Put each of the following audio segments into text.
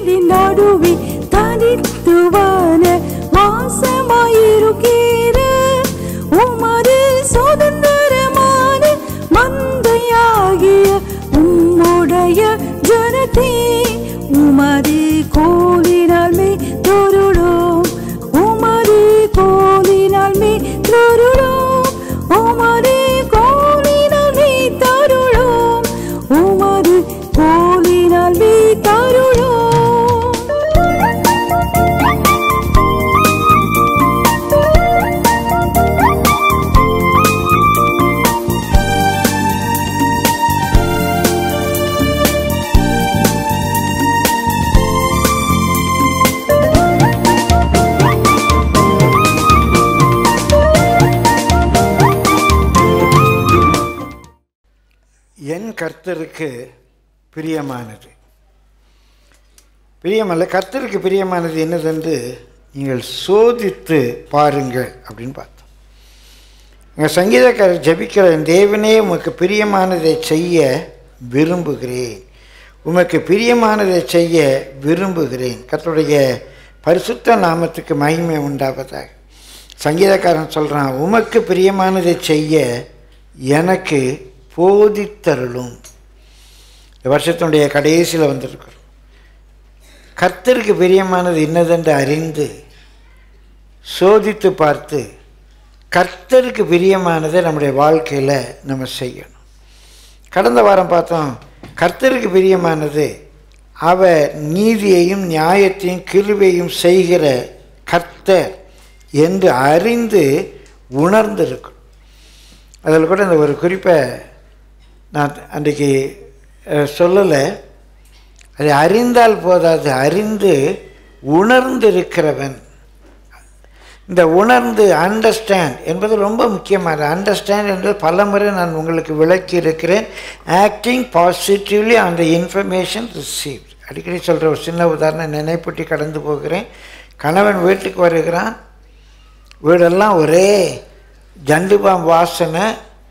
கூட்டத்தின் நடுவே தனித்துவான வாசமாயிருக்கிற உமது சுதந்திரமான மந்தையாகிய உம்முடைய ஜனத்தே உமது கோலினால் மே தொருளோம் உமது கோலினால் மே தொருளோம் உமது கோலினால் மே தருளோம் உமது கோலினால் மே தருளோம் என் கர்த்தருக்கு பிரியமானது பிரியமல்ல கர்த்தருக்கு பிரியமானது என்னதென்று நீங்கள் சோதித்து பாருங்கள் அப்படின்னு பார்த்தோம் எங்கள் சங்கீதக்காரர் ஜபிக்கிற என் தேவனே உமக்கு பிரியமானதை செய்ய விரும்புகிறேன் உமக்கு பிரியமானதை செய்ய விரும்புகிறேன் கர்த்தருடைய பரிசுத்த நாமத்துக்கு மகிமை உண்டாவதாக சங்கீதக்காரன் சொல்கிறான் உமக்கு பிரியமானதை செய்ய எனக்கு போதித்தருளும் இந்த வருஷத்தினுடைய கடைசியில் வந்திருக்கிறோம் கர்த்தருக்கு பிரியமானது என்னதென்று அறிந்து சோதித்து பார்த்து கர்த்தருக்கு பிரியமானதை நம்முடைய வாழ்க்கையில் நம்ம செய்யணும் கடந்த வாரம் பார்த்தோம் கர்த்தருக்கு பிரியமானது அவர் நீதியையும் நியாயத்தையும் கிருபையும் செய்கிற கர்த்தர் என்று அறிந்து உணர்ந்திருக்கும் அதில் கூட இந்த ஒரு குறிப்பை நான் அன்றைக்கு அஹ், சொல்லலை அதை அறிந்தால் போதாது அறிந்து உணர்ந்திருக்கிறவன் இந்த உணர்ந்து அண்டர்ஸ்டாண்ட் என்பது ரொம்ப முக்கியமானது அண்டர்ஸ்டாண்ட் என்பது பல முறை நான் உங்களுக்கு விளக்கி இருக்கிறேன் acting positively on the information receive அடிக்கடி சொல்கிற ஒரு சின்ன உதாரணம் நினைப்பூட்டி கடந்து போகிறேன் கணவன் வீட்டுக்கு வருகிறான் வீடெல்லாம் ஒரே ஜண்டுபாம் வாசனை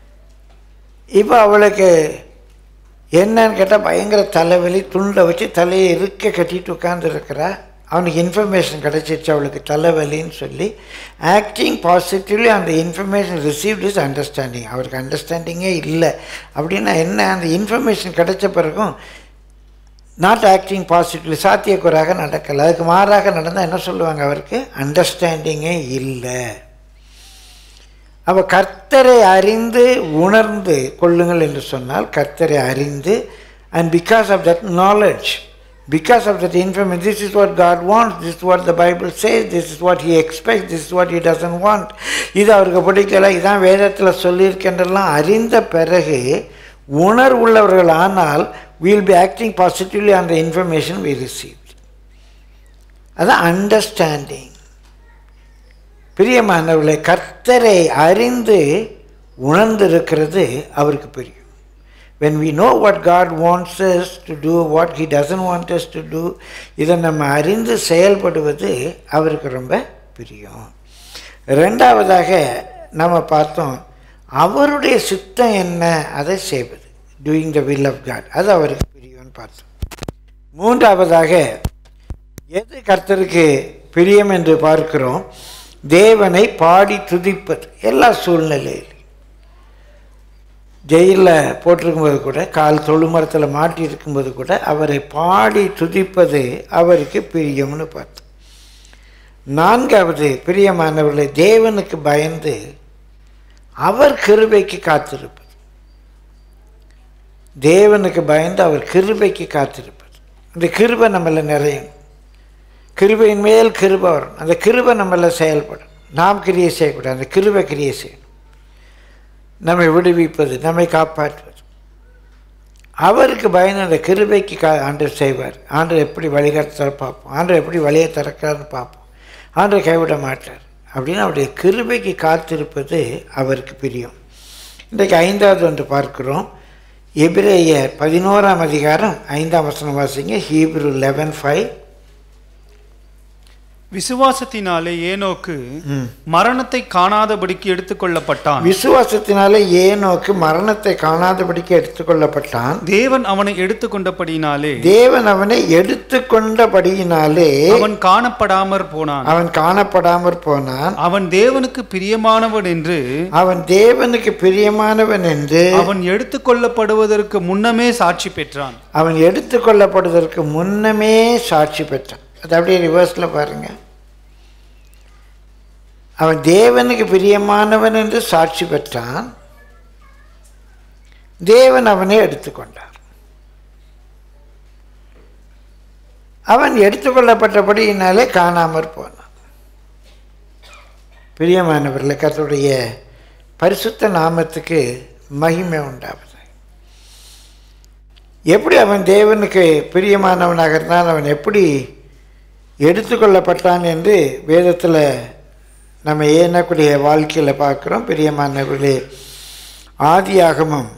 இப்போ அவளுக்கு என்னன்னு கேட்டால் பயங்கர தலைவலி துண்டை வச்சு தலையை இருக்க கட்டிட்டு உட்காந்துருக்கிறா அவனுக்கு இன்ஃபர்மேஷன் கிடச்சிருச்சு அவளுக்கு தலைவலின்னு சொல்லி ஆக்டிங் பாசிட்டிவ்லி அந்த இன்ஃபர்மேஷன் ரிசீவ்ட் இஸ் அண்டர்ஸ்டாண்டிங் அவருக்கு அண்டர்ஸ்டாண்டிங்கே இல்லை அப்படின்னா என்ன அந்த இன்ஃபர்மேஷன் கிடைச்ச பிறகும் நாட் ஆக்டிங் பாசிட்டிவ்லி சாத்தியக்குறாக நடக்கலை அதுக்கு மாறாக நடந்தால் என்ன சொல்லுவாங்க அவருக்கு அண்டர்ஸ்டாண்டிங்கே இல்லை அவ கர்த்தரை அறிந்து உணர்ந்து கொள்ளுங்கள் என்று சொன்னால் கர்த்தரை அறிந்து and because of that knowledge because of that information this is what God wants this what the Bible says this is what he expect this is what he doesn't want இது அவருக்கு பிடிக்கல இதான் வேதத்தில் சொல்லியிருக்கின்றெல்லாம் அறிந்த பிறகு உணர்வுள்ளவர்கள் ஆனால் will be acting positively on the information we receive அதான் அண்டர்ஸ்டாண்டிங் பிரியமானவர்களை கர்த்தரை அறிந்து உணர்ந்திருக்கிறது அவருக்கு பிரியம் when we know what God wants us to do what he doesn't want us to do இதை நம்ம அறிந்து செயல்படுவது அவருக்கு ரொம்ப பிரியம் ரெண்டாவதாக நம்ம பார்த்தோம் அவருடைய சித்தம் என்ன அதை செய்வது doing the will of God அது அவருக்கு பிரியம்னு பார்த்தோம் மூன்றாவதாக எது கர்த்தருக்கு பிரியம் என்று பார்க்கிறோம் தேவனை பாடி துதிப்பது எல்லா சூழ்நிலையிலும் ஜெயிலில் போட்டிருக்கும்போது கூட கால் தொழுமரத்தில் மாட்டி இருக்கும்போது கூட அவரை பாடி துதிப்பது அவருக்கு பிரியம்னு பார்த்தோம் நான்காவது பிரியமானவர்களை தேவனுக்கு பயந்து அவர் கிருபைக்கு காத்திருப்பது தேவனுக்கு பயந்து அவர் கிருபைக்கு காத்திருப்பது இந்த கிருபை நம்மள நிறையும் கிருபையின் மேல் கிருபை வரும் அந்த கிருபை நம்மள செயல்படும் நாம் கிரியை செய்யக்கூடாது அந்த கிருபை கிரியை செய்யணும் நம்மை விடுவிப்பது நம்மை காப்பாற்றுவது அவருக்கு பயந்து அந்த கிருபைக்கு கா ஆண்டவர் செய்வார் ஆண்டவர் எப்படி வழிகாட்டுற பார்ப்போம் ஆண்டவர் எப்படி வழியை திறக்கிறார்னு பார்ப்போம் ஆண்டவர் கைவிட மாட்டார் அப்படின்னு அவருடைய கிருபைக்கு காத்திருப்பது அவருக்கு பிரியம் இன்றைக்கு ஐந்தாவது ஒன்று பார்க்கிறோம் எபிரேய பதினோராம் அதிகாரம் ஐந்தாம் வசனம் வாசிங்க ஹீப்ரு லெவன் ஃபைவ் விசுவாசத்தினாலே ஏனோக்கு ம். மரணத்தை காணாதபடிக்கு எடுத்துக்கொள்ளப்பட்டான் விசுவாசத்தினாலே ஏனோக்கு மரணத்தை காணாதபடிக்கு எடுத்துக்கொள்ளப்பட்டான் தேவன் அவனை எடுத்துக்கொண்டபடினாலே தேவன் அவனை எடுத்துக்கொண்டபடியினாலே அவன் காணப்படாமற் போனான் அவன் காணப்படாமற் போனான் அவன் தேவனுக்கு பிரியமானவன் என்று அவன் தேவனுக்கு பிரியமானவன் என்று அவன் எடுத்துக்கொள்ளப்படுவதற்கு முன்னமே சாட்சி பெற்றான் அவன் எடுத்துக்கொள்ளப்படுவதற்கு முன்னமே சாட்சி பெற்றான் அது அப்படியே ரிவர்ஸில் பாருங்க அவன் தேவனுக்கு பிரியமானவன் என்று சாட்சி பெற்றான் தேவன் அவனை எடுத்துக்கொண்டார் அவன் எடுத்துக்கொள்ளப்பட்டபடியினாலே காணாமற் போனான் பிரியமானவர்களே கர்த்தருடைய பரிசுத்த நாமத்துக்கு மகிமை உண்டாவது எப்படி அவன் தேவனுக்கு பிரியமானவனாக இருந்தான் அவன் எப்படி எடுத்துக்கொள்ளப்பட்டான் என்று வேதத்தில் நம்ம ஏனக்கூடிய வாழ்க்கையில் பார்க்குறோம் பிரியமானவர்களே ஆதியாகமம்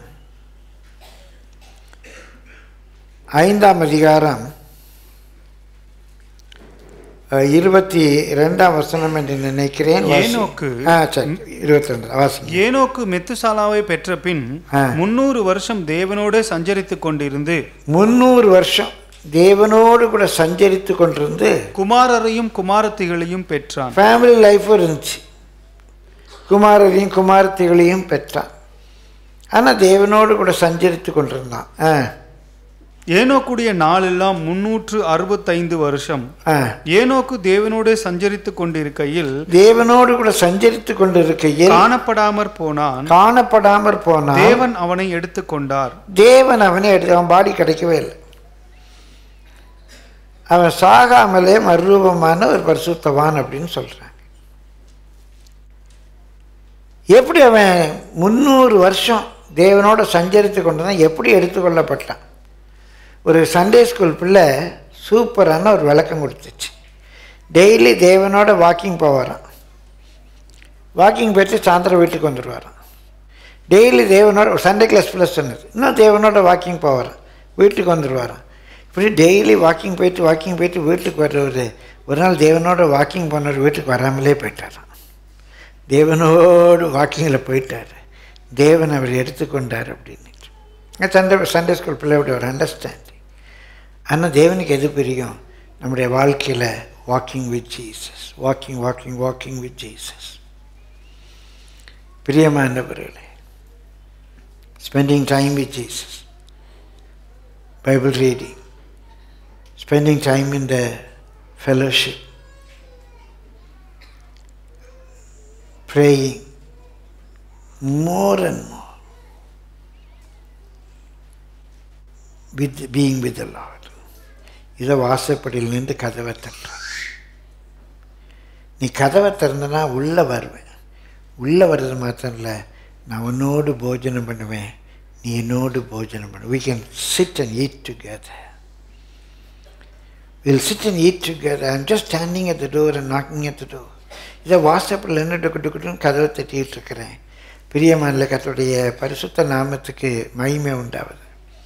ஐந்தாம் அதிகாரம் அஹ், இருபத்தி ரெண்டாம் வசனம் என்று நினைக்கிறேன் வாசி- ஏனோக்கு ஆ சரி இருபத்தி ரெண்டு வாசிங்க ஏனோக்கு மெத்துசாலாவை பெற்ற பின் ஆ. முன்னூறு வருஷம் தேவனோடு சஞ்சரித்துக் கொண்டிருந்து முந்நூறு வருஷம் தேவனோடு கூட சஞ்சரித்து கொண்டிருந்து குமாரரையும் குமாரத்திகளையும் பெற்றான் ஃபேமிலி லைஃப்பும் இருந்துச்சு குமாரரையும் குமாரத்திகளையும் பெற்றான் ஆனால் தேவனோடு கூட சஞ்சரித்து கொண்டிருந்தான் ஆ ஏனோக்குடைய நாளெல்லாம் முன்னூற்று அறுபத்தைந்து வருஷம் ஆ ஏனோக்கு தேவனோடு சஞ்சரித்துக் கொண்டிருக்கையில் தேவனோடு கூட சஞ்சரித்து கொண்டிருக்கையில் காணப்படாமற் போனான் காணப்படாமற் போனான் தேவன் அவனை எடுத்துக்கொண்டார் தேவன் அவனை எடுத்து அவன் பாடி கிடைக்கவே இல்லை அவன் சாகாமலே மறுரூபமான ஒரு பரிசுத்தவான் அப்படின்னு சொல்கிறாங்க எப்படி அவன் முந்நூறு வருஷம் தேவனோட சஞ்சரித்து கொண்டுதான் எப்படி எடுத்துக்கொள்ளப்பட்டான் ஒரு சண்டே ஸ்கூல் பிள்ளை சூப்பரான ஒரு விளக்கம் கொடுத்துச்சு டெய்லி தேவனோட வாக்கிங் போவாரான் வாக்கிங் போயிட்டு சாயந்தரம் வீட்டுக்கு வந்துடுவாரான் டெய்லி தேவனோட சண்டே கிளாஸ் ப்ளஸ் சொன்னது இன்னும் தேவனோட வாக்கிங் போவாரான் வீட்டுக்கு வந்துடுவாரான் இப்படி டெய்லி வாக்கிங் போயிட்டு வாக்கிங் போயிட்டு வீட்டுக்கு வர்றவர் ஒரு நாள் தேவனோட வாக்கிங் போனவர் வீட்டுக்கு வராமலே போயிட்டாராம் தேவனோடு வாக்கிங்கில் போயிட்டார் தேவன் அவர் எடுத்துக்கொண்டார் அப்படின்னு சண்டே சண்டே ஸ்கூல் பிள்ளையோட ஒரு அண்டர்ஸ்டாண்டிங் ஆனால் தேவனுக்கு எது பிரியும் நம்முடைய வாழ்க்கையில் walking with Jesus walking walking walking with Jesus பிரியமானவர்களே spending time with Jesus, Bible reading, spending time in the fellowship, praying more and more with being with the Lord. இதை வாசப்படியில் நின்று கதவை தட்டுறான் நீ கதவை திறந்தனா உள்ளே வருவேன் உள்ளே வர்றது மாத்திரம் இல்லை நான் உன்னோடு போஜனம் பண்ணுவேன் நீ என்னோடு போஜனம் பண்ணு we can sit and eat together we'll sit and eat together i'm just standing at the door and knocking at the door இதை வாட்ஸ்அப்பில் என்ன டுக்கு டுக்குன்னு கதவை தட்டிகிட்டு இருக்கிறேன் பிரியமான கத்தோடைய பரிசுத்த நாமத்துக்கு மகிமை உண்டாவது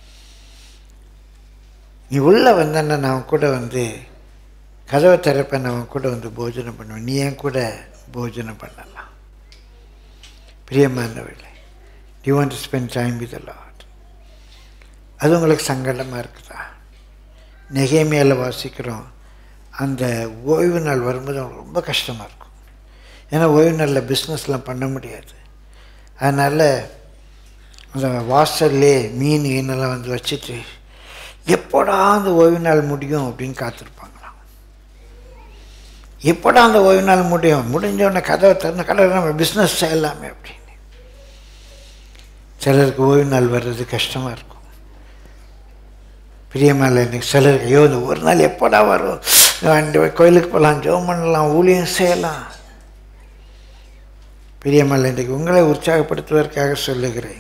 நீ உள்ளே வந்தேன்னா நான் கூட வந்து கதவை திறப்பேன் நான் உன் கூட வந்து போஜனம் பண்ணுவேன் நீ என் கூட போஜனம் பண்ணலாம் பிரியமானவர்களே you want to spend time with Lord அது உங்களுக்கு சங்கடமாக இருக்குதா நெகேமியால் வாசிக்கிறோம் அந்த ஓய்வு நாள் வரும்போது அவங்களுக்கு ரொம்ப கஷ்டமாக இருக்கும் ஏன்னா ஓய்வு நாளில் பிஸ்னஸ்லாம் பண்ண முடியாது அதனால் அந்த வாசல்லே மீன் ஈனெல்லாம் வந்து வச்சுட்டு எப்போடா அந்த ஓய்வு நாள் முடியும் அப்படின்னு காத்திருப்பாங்களாம் எப்போடா அந்த ஓய்வு நாள் முடியும் முடிஞ்ச உடனே கதவை திறந்த கதவை நம்ம பிஸ்னஸ் செய்யலாமே அப்படின்னு சிலருக்கு ஓய்வு நாள் வர்றது கஷ்டமாக இருக்கும் பிரியமால எனக்கு சிலருக்கு ஐயோ இந்த ஒரு நாள் எப்போடா வரும் அந்த கோயிலுக்கு போகலாம் ஜெபம் பண்ணலாம் ஊழியம் செய்யலாம் பிரியமால இன்றைக்கு உங்களை உற்சாகப்படுத்துவதற்காக சொல்லுகிறேன்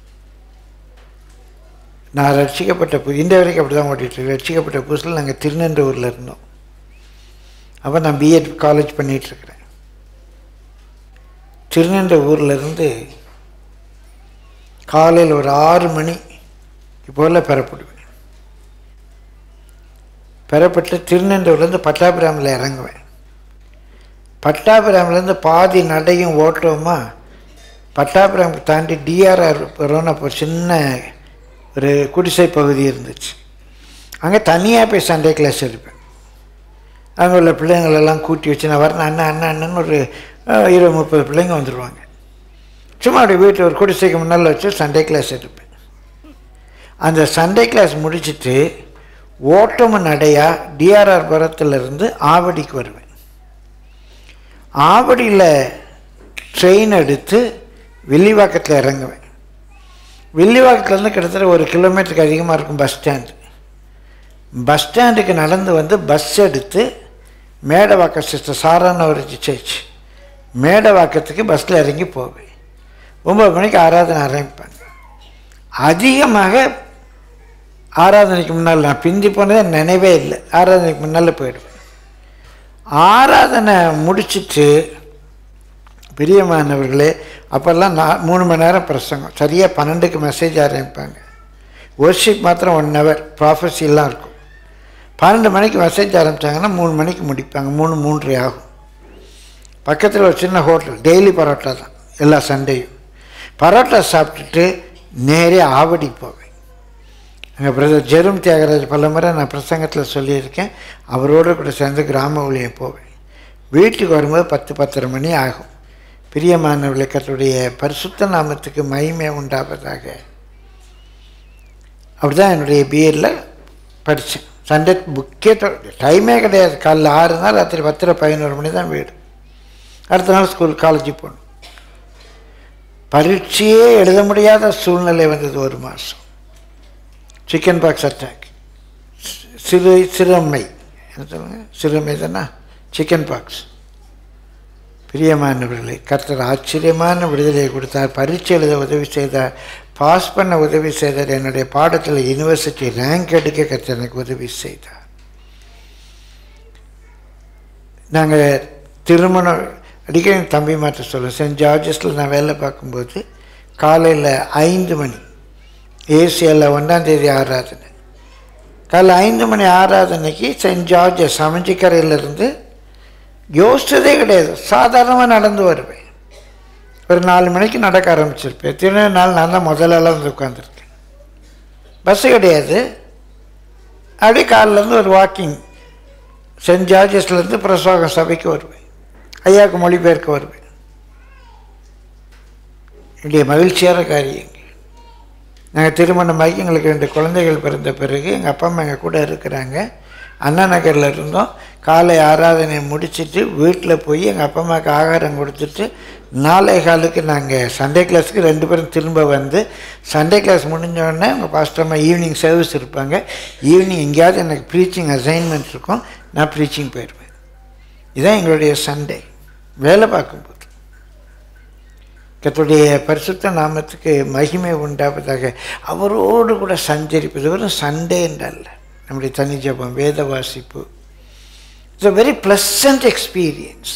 நான் ரட்சிக்கப்பட்ட புது இந்த வரைக்கும் அப்படி தான் ஓட்டிகிட்டு ரட்சிக்கப்பட்ட புதுசில் நாங்கள் திருநென்றூரில் இருந்தோம் அப்போ நான் பிஎட் காலேஜ் பண்ணிகிட்ருக்கிறேன் திருநென்ற ஊரில் இருந்து காலையில் ஒரு ஆறு மணி இப்போல பெறப்படுவேன் பெறப்பட்டு திருநென்றூர்லேருந்து பட்டாபிராமில் இறங்குவேன் பட்டாபிராமிலேருந்து பாதி நடையும் ஓட்டுவோமா பட்டாபிராம் தாண்டி டிஆர்ஆர் ரோன ஒரு சின்ன ஒரு குடிசை பகுதி இருந்துச்சு அங்கே தனியாக போய் சண்டே கிளாஸ் எடுப்பேன் அங்கே உள்ள பிள்ளைங்களெல்லாம் கூட்டி வச்சு நான் வரேன் அண்ணன் அண்ணன் அண்ணன் ஒரு அஹ், இருபது முப்பது பிள்ளைங்க வந்துடுவாங்க சும்மா அப்படி வீட்டில் ஒரு குடிசைக்கு முன்னால் வச்சு சண்டே கிளாஸ் எடுப்பேன் அந்த சண்டே கிளாஸ் முடிச்சிட்டு ஓட்டம நடையா டிஆர்ஆர் புறத்துலேருந்து ஆவடிக்கு வருவேன் ஆவடியில் ட்ரெயின் எடுத்து வில்லிவாக்கத்தில் இறங்குவேன் வில்லிவாக்கத்துலேருந்து கிட்டத்தட்ட ஒரு கிலோமீட்டருக்கு அதிகமாக இருக்கும் பஸ் ஸ்டாண்டு பஸ் ஸ்டாண்டுக்கு நடந்து வந்து பஸ் எடுத்து மேடவாக்கம் சிஸ்டர் சாரானவரிச்சி சர்ச் மேடவாக்கத்துக்கு பஸ்ஸில் இறங்கி போவேன் ஒம்பது மணிக்கு ஆராதனை ஆரம்பிப்பாங்க அதிகமாக ஆராதனைக்கு முன்னால் நான் பிந்தி போனதே நினைவே இல்லை ஆராதனைக்கு முன்னால் போயிடுவேன் ஆராதனை முடிச்சிட்டு பிரியமானவர்களே அப்போல்லாம் நான் மூணு மணி நேரம் பிரசங்கம் சரியாக பன்னெண்டுக்கு மெசேஜ் ஆரம்பிப்பாங்க ஒர்ஷிப் மாத்திரம் ஒன் ஹவர் ப்ராஃபஸிலாம் இருக்கும் பன்னெண்டு மணிக்கு மெசேஜ் ஆரம்பித்தாங்கன்னா மூணு மணிக்கு முடிப்பாங்க மூணு மூன்றரை ஆகும் பக்கத்தில் ஒரு சின்ன ஹோட்டல் டெய்லி பரோட்டா தான் எல்லா சண்டேயும் பரோட்டா சாப்பிட்டுட்டு நேரே ஆவடிக்கு போவேன் எங்கள் பிரதர் ஜெரும் தியாகராஜ் பல முறை நான் பிரசங்கத்தில் சொல்லியிருக்கேன் அவரோடு கூட சேர்ந்து கிராம ஊழியம் போவேன் வீட்டுக்கு வரும்போது பத்து பத்தரை மணி ஆகும் பிரியமான விளக்கத்துடைய பரிசுத்த நாமத்துக்கு மகிமை உண்டாவதாக அப்படி தான் என்னுடைய பிஎட்ல படித்தேன் சண்டே புக்கே டைமே கிடையாது காலைல ஆறு நாள் ராத்திரி பத்தரை பதினோரு மணி தான் வீடு அடுத்த நாள் ஸ்கூல் காலேஜுக்கு போகணும் பரீட்சையே எழுத முடியாத சூழ்நிலை வந்தது ஒரு மாதம் சிக்கன் பாக்ஸ் அட்டாக் சிறு சிறுமை என்ன சொல்லுங்க சிறுமை தானே சிக்கன் பாக்ஸ் பிரியமானவர்களே கர்த்தர் ஆச்சரியமான விடுதலையை கொடுத்தார் பரீட்சை எழுத உதவி செய்தார் பாஸ் பண்ண உதவி செய்தார் என்னுடைய பாடத்தில் யூனிவர்சிட்டி ரேங்க் எடுக்க கர்த்தர் எனக்கு உதவி செய்தார் நாங்கள் திருமணம் அடிக்கடி என் தம்பி மாற்ற சொல்லுவேன் சென்ட் ஜார்ஜஸில் நான் வேலை பார்க்கும்போது காலையில் ஐந்து மணி ஏசியாவில் ஒன்றாந்தேதி ஆராதனை காலைல ஐந்து மணி ஆராதனைக்கு சென்ட் ஜார்ஜஸ் அமைஞ்சிக்கரையிலேருந்து யோசிச்சதே கிடையாது சாதாரணமாக நடந்து வருவேன் ஒரு நாலு மணிக்கு நடக்க ஆரம்பிச்சிருப்பேன் திருநெ நாள் நான் தான் முதலாலாம் வந்து உட்காந்துருக்கேன் பஸ்ஸு கிடையாது அப்படியே காலிலேருந்து ஒரு வாக்கிங் சென்ட் ஜார்ஜஸ்லேருந்து பிரசோக சபைக்கு வருவேன் ஐயாவுக்கு மொழிபெயர்க்க வருவேன் என்னுடைய மகிழ்ச்சியான காரியங்கள் நாங்கள் திருமணமாகி எங்களுக்கு ரெண்டு குழந்தைகள் பிறந்த பிறகு எங்கள் அப்பா அம்மா எங்கள் கூட இருக்கிறாங்க அண்ணா நகரில் இருந்தோம் காலை ஆராதனை முடிச்சிட்டு வீட்டில் போய் எங்கள் அப்பா அம்மாவுக்கு ஆகாரம் கொடுத்துட்டு நாளை காலுக்கு நாங்கள் சண்டே கிளாஸுக்கு ரெண்டு பேரும் திரும்ப வந்து சண்டே கிளாஸ் முடிஞ்சோடனே உங்கள் பாஸ்டர்மா ஈவினிங் சர்வீஸ் இருப்பாங்க ஈவினிங் எங்கேயாவது எனக்கு ப்ரீச்சிங் அசைன்மெண்ட் இருக்கும் நான் ப்ரீச்சிங் போயிடுவேன் இதுதான் எங்களுடைய சண்டே வேலை பார்க்கும்போது கர்த்தருடைய பரிசுத்த நாமத்துக்கு மகிமை உண்டாவதாக அவரோடு கூட சஞ்சரிப்பது வெறும் சண்டே என்றல்ல நம்முடைய தனி ஜபம் வேத வாசிப்பு it's a very pleasant experience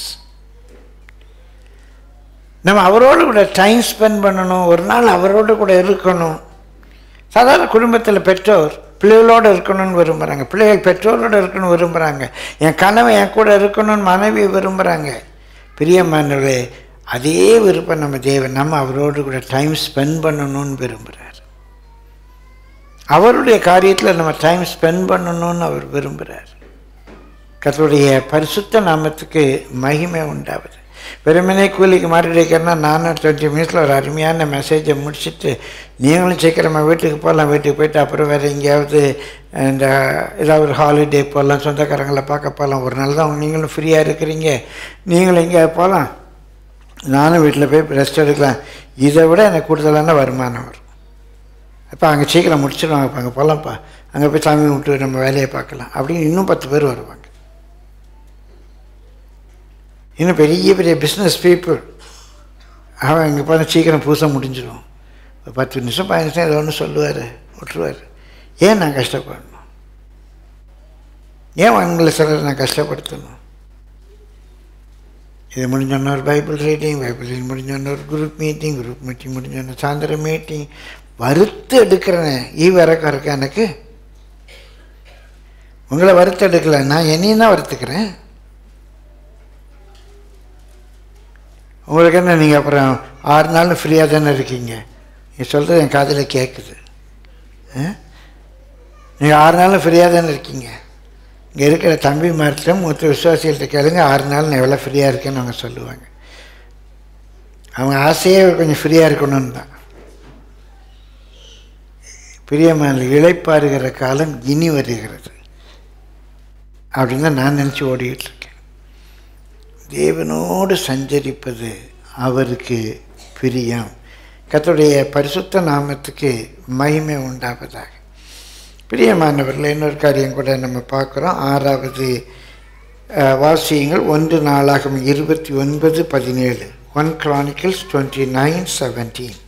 நம்ம அவரோடு கூட டைம் ஸ்பெண்ட் பண்ணணும் ஒரு நாள் அவரோடு கூட இருக்கணும் சாதாரண குடும்பத்தில் பெற்றோர் பிள்ளைகளோடு இருக்கணும்னு விரும்புகிறாங்க பிள்ளைகள் பெற்றோரோடு இருக்கணும்னு விரும்புகிறாங்க என் கணவன் என் கூட இருக்கணும்னு மனைவி விரும்புகிறாங்க பிரியமானவர்களே அதே விருப்பம் நம்ம தேவன் நம்ம அவரோடு கூட டைம் ஸ்பெண்ட் பண்ணணும்னு விரும்புகிறார் அவருடைய காரியத்தில் நம்ம டைம் ஸ்பெண்ட் பண்ணணும்னு அவர் விரும்புகிறார் கர்த்தருடைய பரிசுத்த நாமத்துக்கு மகிமை உண்டாவது வெறுமனே கூலிக்கு மாறிடுக்கிறேன்னா நானும் டுவெண்ட்டி மினிட்ஸில் ஒரு அருமையான மெசேஜை முடிச்சுட்டு நீங்களும் சீக்கிரமாக வீட்டுக்கு போகலாம் வீட்டுக்கு போயிட்டு அப்புறம் வேறு எங்கேயாவது இந்த ஏதாவது ஒரு ஹாலிடே போகலாம் சொந்தக்காரங்களை பார்க்க போகலாம் ஒரு நாள் தான் நீங்களும் ஃப்ரீயாக இருக்கிறீங்க நீங்களும் எங்கேயாவது போகலாம் நானும் வீட்டில் போய் ரெஸ்ட் எடுக்கலாம் இதை விட எனக்கு கூடுதலான வருமானம் வரும் அப்போ அங்கே சீக்கிரம் முடிச்சிடுவாங்க இப்போ அங்கே போகலாம்ப்பா அங்கே போய் சாமி விட்டு நம்ம வேலையை பார்க்கலாம் அப்படின்னு இன்னும் பத்து பேர் வருவாங்க இன்னும் பெரிய பெரிய பிஸ்னஸ் பீப்புள் அவன் இங்கே போனால் சீக்கிரம் பூசை முடிஞ்சிடும் ஒரு பத்து நிமிஷம் பதினஞ்சு நிமிஷம் ஏதோ ஒன்று சொல்லுவார் விட்டுருவார் ஏன் நான் கஷ்டப்படணும் ஏன் உங்களை சிலர் நான் கஷ்டப்படுத்தணும் இது முடிஞ்சோன்னா ஒரு பைபிள் ரீடிங் பைபிள் ரீடிங் முடிஞ்சோன்னா ஒரு குரூப் மீட்டிங் குரூப் மீட்டிங் முடிஞ்சோன்னா சாயந்தரம் மீட்டிங் வறுத்து எடுக்கிறேன் ஈ வரக்கம் இருக்கா எனக்கு உங்களை வறுத்து எடுக்கல நான் என்னையும் தான் வறுத்துக்கிறேன் உங்களுக்கு என்ன நீங்கள் அப்புறம் ஆறு நாள் ஃப்ரீயாக தானே இருக்கீங்க நீ சொல்கிறது என் காதில் கேட்குது நீங்கள் ஆறு நாள் ஃப்ரீயாக தானே இருக்கீங்க இங்கே இருக்கிற தம்பி மரத்தில் மூத்த விசுவாசிகள்கிட்ட கேளுங்க ஆறு நாள் நான் எவ்வளோ ஃப்ரீயாக இருக்கேன்னு அவங்க சொல்லுவாங்க அவங்க ஆசையே கொஞ்சம் ஃப்ரீயாக இருக்கணும்னு தான் பிரியமான இழைப்பாருகிற காலம் இனி வருகிறது அப்படின்னு தான் நான் நினச்சி ஓடிக்கிட்டு இருக்கேன் தேவனோடு சஞ்சரிப்பது அவருக்கு பிரியம் கர்த்தருடைய பரிசுத்த நாமத்துக்கு மகிமை உண்டாவதாக பிரியமானவர்கள் இன்னொரு காரியம் கூட நம்ம பார்க்குறோம் ஆறாவது அஹ், வாசியங்கள் ஒன்று நாளாகும் இருபத்தி ஒன்பது பதினேழு one Chronicles twenty nine seventeen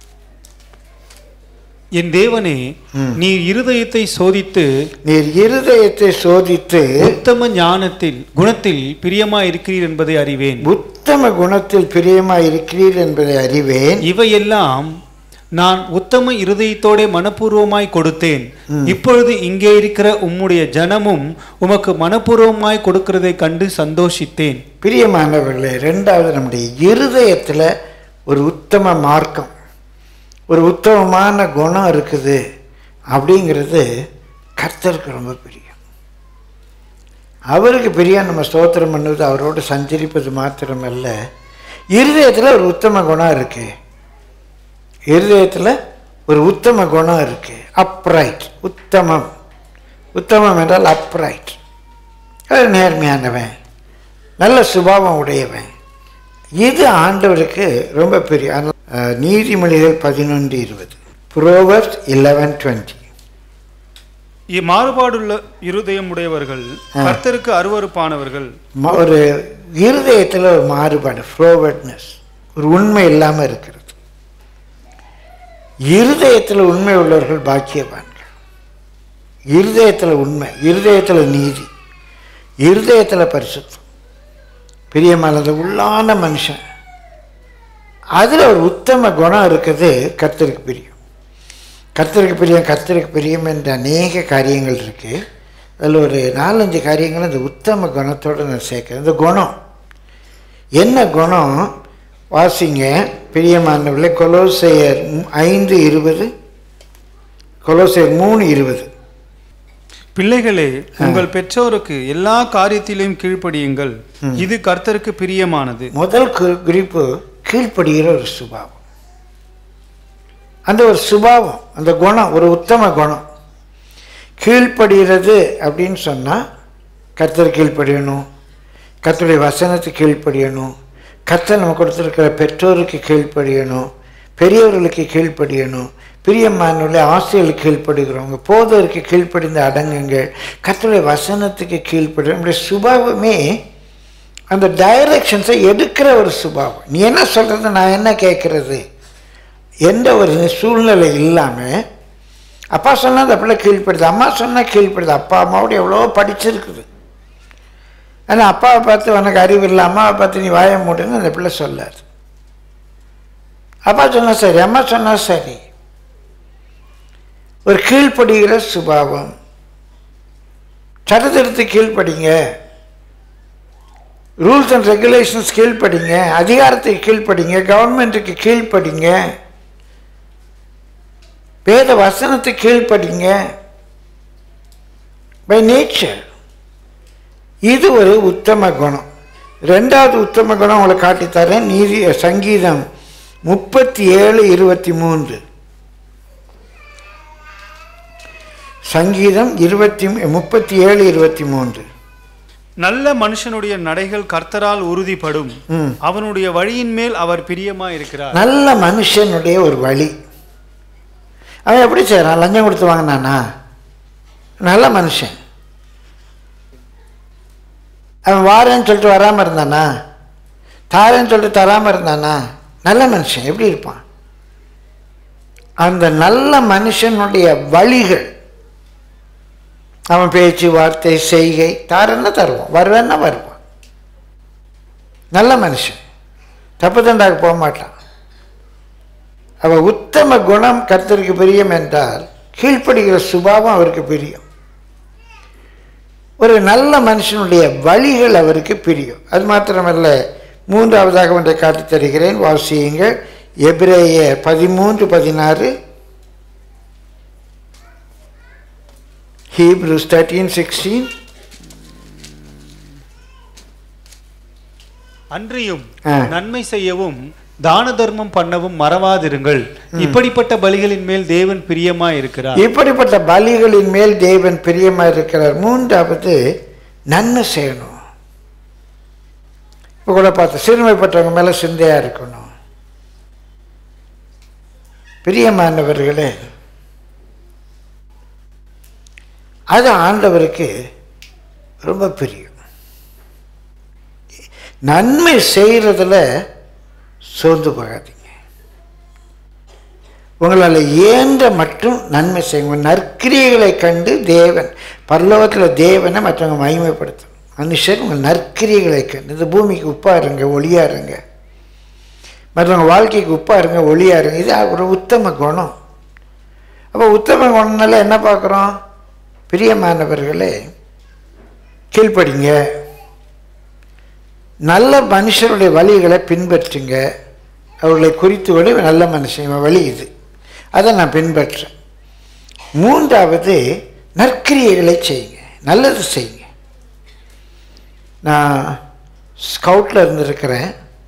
என் தேவனே நீர் இருதயத்தை சோதித்து நீர் இருதயத்தை சோதித்து உத்தம ஞானத்தில் குணத்தில் பிரியமாய் இருக்கிறீர் என்பதை அறிவேன் உத்தம குணத்தில் பிரியமாய் இருக்கிறீர் என்பதை அறிவேன் இவையெல்லாம் நான் உத்தம இருதயத்தோட மனப்பூர்வமாய் கொடுத்தேன் இப்பொழுது இங்கே இருக்கிற உம்முடைய ஜனமும் உமக்கு மனப்பூர்வமாய் கொடுக்கிறதை கண்டு சந்தோஷித்தேன் பிரியமானவர்களே ரெண்டாவது நம்முடைய இருதயத்தில் ஒரு உத்தம மார்க்கம் ஒரு உத்தமமான குணம் இருக்குது அப்படிங்கிறது கர்த்தருக்கு ரொம்ப பிரியம் அவருக்கு பிரியம் நம்ம ஸ்தோத்திரம் பண்ணுவது அவரோடு சஞ்சரிப்பது மாத்திரமல்ல இருதயத்தில் ஒரு உத்தம குணம் இருக்கு இருதயத்தில் ஒரு உத்தம குணம் இருக்கு அப்ரைட் உத்தமம் உத்தமம் என்றால் அப்ரைட் அது நேர்மையானவன் நல்ல சுபாவம் உடையவன் இது ஆண்டவருக்கு ரொம்ப பெரிய அதனால, அஹ், நீதிமொழிகள் பதினொன்று இருபது புரோவர்ஸ் இலவன் டுவெண்ட்டி இம்மாறுபாடுள்ள இருதயம் உடையவர்கள் கர்த்தருக்கு அருவருப்பானவர்கள் ஒரு இருதயத்தில் ஒரு மாறுபாடு ஃப்ரோவர்ட்னஸ் ஒரு உண்மை இல்லாமல் இருக்கிறது இருதயத்தில் உண்மை உள்ளவர்கள் பாக்கியவான்கள் இருதயத்தில் உண்மை இருதயத்தில் நீதி இருதயத்தில் பரிசுத்தம் பிரியமானது உள்ளான மனுஷன் அதில் ஒரு உத்தம குணம் இருக்குது கர்த்தருக்கு பிரியம் கர்த்தருக்கு பிரியம் கர்த்தருக்கு பிரியம் என்ற அநேக காரியங்கள் இருக்குது அதில் ஒரு நாலஞ்சு காரியங்கள் இந்த உத்தம குணத்தோடு நான் சேர்க்கிறேன் இந்த குணம் என்ன குணம் வாசிங்க பிரியமானவர்களே கொலோசையர் மு- ஐந்து இருபது கொலோசையர் மூணு இருபது பிள்ளைகளே உங்கள் பெற்றோருக்கு எல்லா காரியத்திலும் கீழ்ப்படியுங்கள் இது கர்த்தருக்கு பிரியமானது முதல் கு- குறிப்பு கீழ்ப்படுகிற ஒரு சுபாவம் அந்த ஒரு சுபாவம் அந்த குணம் ஒரு உத்தம குணம் கீழ்ப்படுகிறது அப்படின்னு சொன்னால் கர்த்தர் கீழ்ப்படியணும் கர்த்தருடைய வசனத்துக்கு கீழ்ப்படியணும் கர்த்தர் நம்ம கொடுத்துருக்கிற பெற்றோருக்கு கீழ்ப்படியணும் பெரியவர்களுக்கு கீழ்ப்படியணும் பிரியமானுள்ள ஆசைகளுக்கு கீழ்ப்படுகிறவங்க போதருக்கு கீழ்ப்படிந்த அடங்குங்கள் கர்த்தருடைய வசனத்துக்கு கீழ்ப்படி நம்முடைய சுபாவமே அந்த டைரக்ஷன்ஸை எடுக்கிற ஒரு சுபாவம் நீ என்ன சொல்கிறது நான் என்ன கேட்குறது எந்த ஒரு சூழ்நிலை இல்லாமல் அப்பா சொன்னால் அந்த பிள்ளை கீழ்ப்படுது அம்மா சொன்னால் கீழ்ப்படுது அப்பா அம்மாவோட எவ்வளோ படிச்சிருக்குது ஆனால் அப்பாவை பார்த்து உனக்கு அறிவு இல்லை அம்மாவை பார்த்து நீ வாய மூடுன்னு அந்த பிள்ளை சொல்லாது அப்பா சொன்னா சரி அம்மா சொன்னா சரி ஒரு கீழ்ப்படுகிற சுபாவம் சட்டத்திற்கு கீழ்ப்படிங்க ரூல்ஸ் அண்ட் ரெகுலேஷன்ஸ் கீழ்ப்படிங்க அதிகாரத்துக்கு கீழ்ப்படிங்க கவர்மெண்ட்டுக்கு கீழ்ப்படிங்க வேத வசனத்துக்கு கீழ்ப்படிங்க பை நேச்சர் இது ஒரு உத்தம குணம் ரெண்டாவது உத்தம குணம் உங்களை காட்டித்தரேன் நீதி சங்கீதம் முப்பத்தி ஏழு இருபத்தி மூன்று சங்கீதம் இருபத்தி முப்பத்தி ஏழு இருபத்தி மூன்று நல்ல மனுஷனுடைய நடைகள் கர்த்தரால் உறுதிப்படும் ம். அவனுடைய வழியின் மேல் அவர் பிரியமா இருக்கிறார் நல்ல மனுஷனுடைய ஒரு வழி அவன் எப்படி செய்கிறான் லஞ்சம் கொடுத்து வாங்கினானா நல்ல மனுஷன் அவன் வாரேன்னு சொல்லிட்டு வராமல் இருந்தானா தாரேன்னு சொல்லிட்டு தராமல் இருந்தானா நல்ல மனுஷன் எப்படி இருப்பான் அந்த நல்ல மனுஷனுடைய வழிகள் அவன் பேச்சு வார்த்தை செய்கை தாரன்னா தருவான் வருவேன்னா வருவான் நல்ல மனுஷன் தப்பு தண்டாக போக மாட்டான் அவ உத்தம குணம் கர்த்தருக்கு பிரியம் என்றால் கீழ்ப்படுகிற சுபாவம் அவருக்கு பிரியம் ஒரு நல்ல மனுஷனுடைய வழிகள் அவருக்கு பிரியும் அது மாத்திரமல்ல மூன்றாவதாக ஒன்றை காட்டித் தருகிறேன் வாசியுங்கள் எபிரேய பதிமூன்று பதினாறு ஹீப்ரூஸ் தேர்ட்டீன் சிக்ஸ்டீன் அன்றியும் ஆ. நன்மை செய்யவும் தான தர்மம் பண்ணவும் மறவாதிருங்கள் இப்படிப்பட்ட பலிகளின் மேல் தேவன் பிரியமா இருக்கிறார் இப்படிப்பட்ட பலிகளின் மேல் தேவன் பிரியமா இருக்கிறார் மூன்றாவது நன்மை செய்யணும் இப்போ கூட பார்த்து சிறுமைப்பட்டவங்க மேல சிந்தையா இருக்கணும் பிரியமானவர்களே அது ஆண்டவருக்கு ரொம்ப பிரியம் நன்மை செய்கிறதுல சோர்ந்து போகாதீங்க உங்களால் இயன்ற மட்டும் நன்மை செய்யுங்க நற்கிரியைகளை கண்டு தேவன் பரலோகத்தில் தேவனை மற்றவங்க மகிமைப்படுத்தணும் மனுஷர் உங்கள் நற்கிரியைகளை கண்டு இந்த பூமிக்கு உப்பா இருங்க ஒளியா இருங்க மற்றவங்க வாழ்க்கைக்கு உப்பா இருங்க ஒளியா இருங்க இது ஒரு உத்தம குணம் அப்போ உத்தம குணம்னால என்ன பார்க்குறோம் பிரியமானவர்களே கீழ்ப்படிங்க நல்ல மனுஷருடைய வழிகளை பின்பற்றுங்க அவர்களை குறித்து விட நல்ல மனுஷன் இவன் வழி இது அதை நான் பின்பற்றேன் மூன்றாவது நற்கிரியைகளை செய்யுங்க நல்லது செய்யுங்க நான் ஸ்கவுட்டில் இருந்திருக்கிறேன்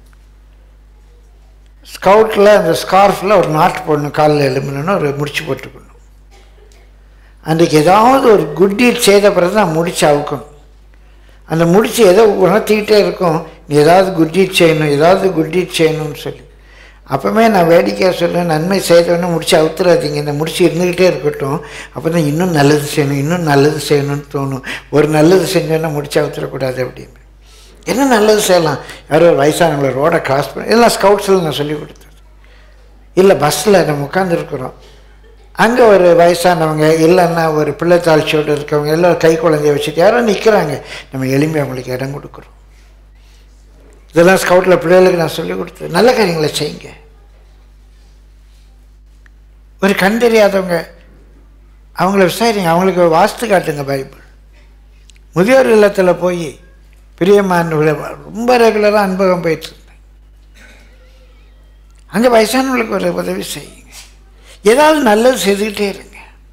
ஸ்கவுட்டில் அந்த ஸ்கார்ஃபில் ஒரு நாட்டு போடணும் காலில் எலும்பணுன்னு ஒரு முடிச்சு போட்டுக்கணும் அன்றைக்கு ஏதாவது ஒரு குட் டீட் செய்த பிறகு நான் முடிச்சு அவுக்கணும் அந்த முடிச்சு ஏதோ உணர்த்திக்கிட்டே இருக்கும் நீ ஏதாவது குட் டீட் செய்யணும் ஏதாவது குட் டீட் செய்யணும்னு சொல்லி அப்போவே நான் வேடிக்கையாக சொல்லுவேன் நன்மை செய்தவொன்னே முடிச்சு அவுத்துறாதீங்க இந்த முடிச்சு இருந்துக்கிட்டே இருக்கட்டும் அப்போ தான் இன்னும் நல்லது செய்யணும் இன்னும் நல்லது செய்யணும்னு தோணும் ஒரு நல்லது செஞ்சோன்னா முடிச்சு அவுத்துறக்கூடாது அப்படின்னு என்ன நல்லது செய்யலாம் யாரோ ஒரு வயசானவங்கள ரோடை கிராஸ் பண்ணி இதெல்லாம் ஸ்கவுட்ஸில் நான் சொல்லி கொடுத்தது இல்லை பஸ்ஸில் நம்ம உட்காந்துருக்குறோம் அங்கே ஒரு வயசானவங்க இல்லைன்னா ஒரு பிள்ளைத்தாழ்ச்சியோடு இருக்கவங்க எல்லாம் கை குழந்தைய வச்சுட்டு யாரோ நிற்கிறாங்க நம்ம எளிமையாக அவங்களுக்கு இடம் கொடுக்குறோம் இதெல்லாம் ஸ்கவுட்டில் பிள்ளைகளுக்கு நான் சொல்லி கொடுத்தது நல்ல காரியங்களை செய்யுங்க ஒரு கண் தெரியாதவங்க அவங்கள விசாரிங்க அவங்களுக்கு வாஸ்து காட்டுங்க பைபிள் முதியோர் இல்லத்தில் போய் பிரியமானவர்களை ரொம்ப ரெகுலராக அன்பகம் போயிட்டு இருந்தேன் அங்கே வயசானவங்களுக்கு ஒரு உதவி செய்யுங்க ஏதாவது நல்லது செய்துக்கிட்டே இருங்க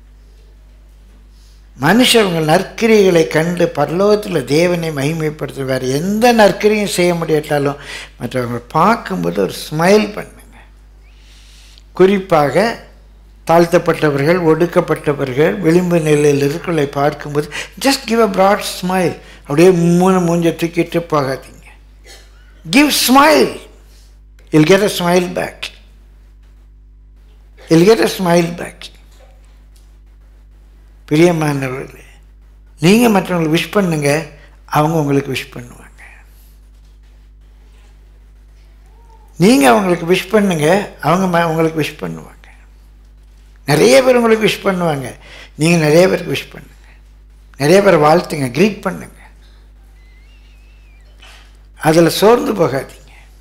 மனுஷர் உங்கள் நற்கிரிகளை கண்டு பரலோகத்தில் தேவனை மகிமைப்படுத்த வேறு எந்த நற்கிரியும் செய்ய முடியாட்டாலும் மற்றவங்க பார்க்கும்போது ஒரு ஸ்மைல் பண்ணுங்க குறிப்பாக தாழ்த்தப்பட்டவர்கள் ஒடுக்கப்பட்டவர்கள் விளிம்பு நிலையில் இருக்கிறவர்களை பார்க்கும்போது just give a broad smile அப்படியே மூணு மூஞ்ச தூக்கிட்டு போகாதீங்க give smile I'll get a smile back I'll get a smile back பிரியமானவர்களே நீங்கள் மற்றவங்களுக்கு விஷ் பண்ணுங்க அவங்க உங்களுக்கு விஷ் பண்ணுவாங்க நீங்கள் அவங்களுக்கு விஷ் பண்ணுங்க அவங்க ம- உங்களுக்கு விஷ் பண்ணுவாங்க நிறைய பேர் உங்களுக்கு விஷ் பண்ணுவாங்க நீங்கள் நிறைய பேருக்கு விஷ் பண்ணுங்க நிறைய பேர் வாழ்த்துங்க க்ரீட் பண்ணுங்க அதில் சோர்ந்து போகாதீங்க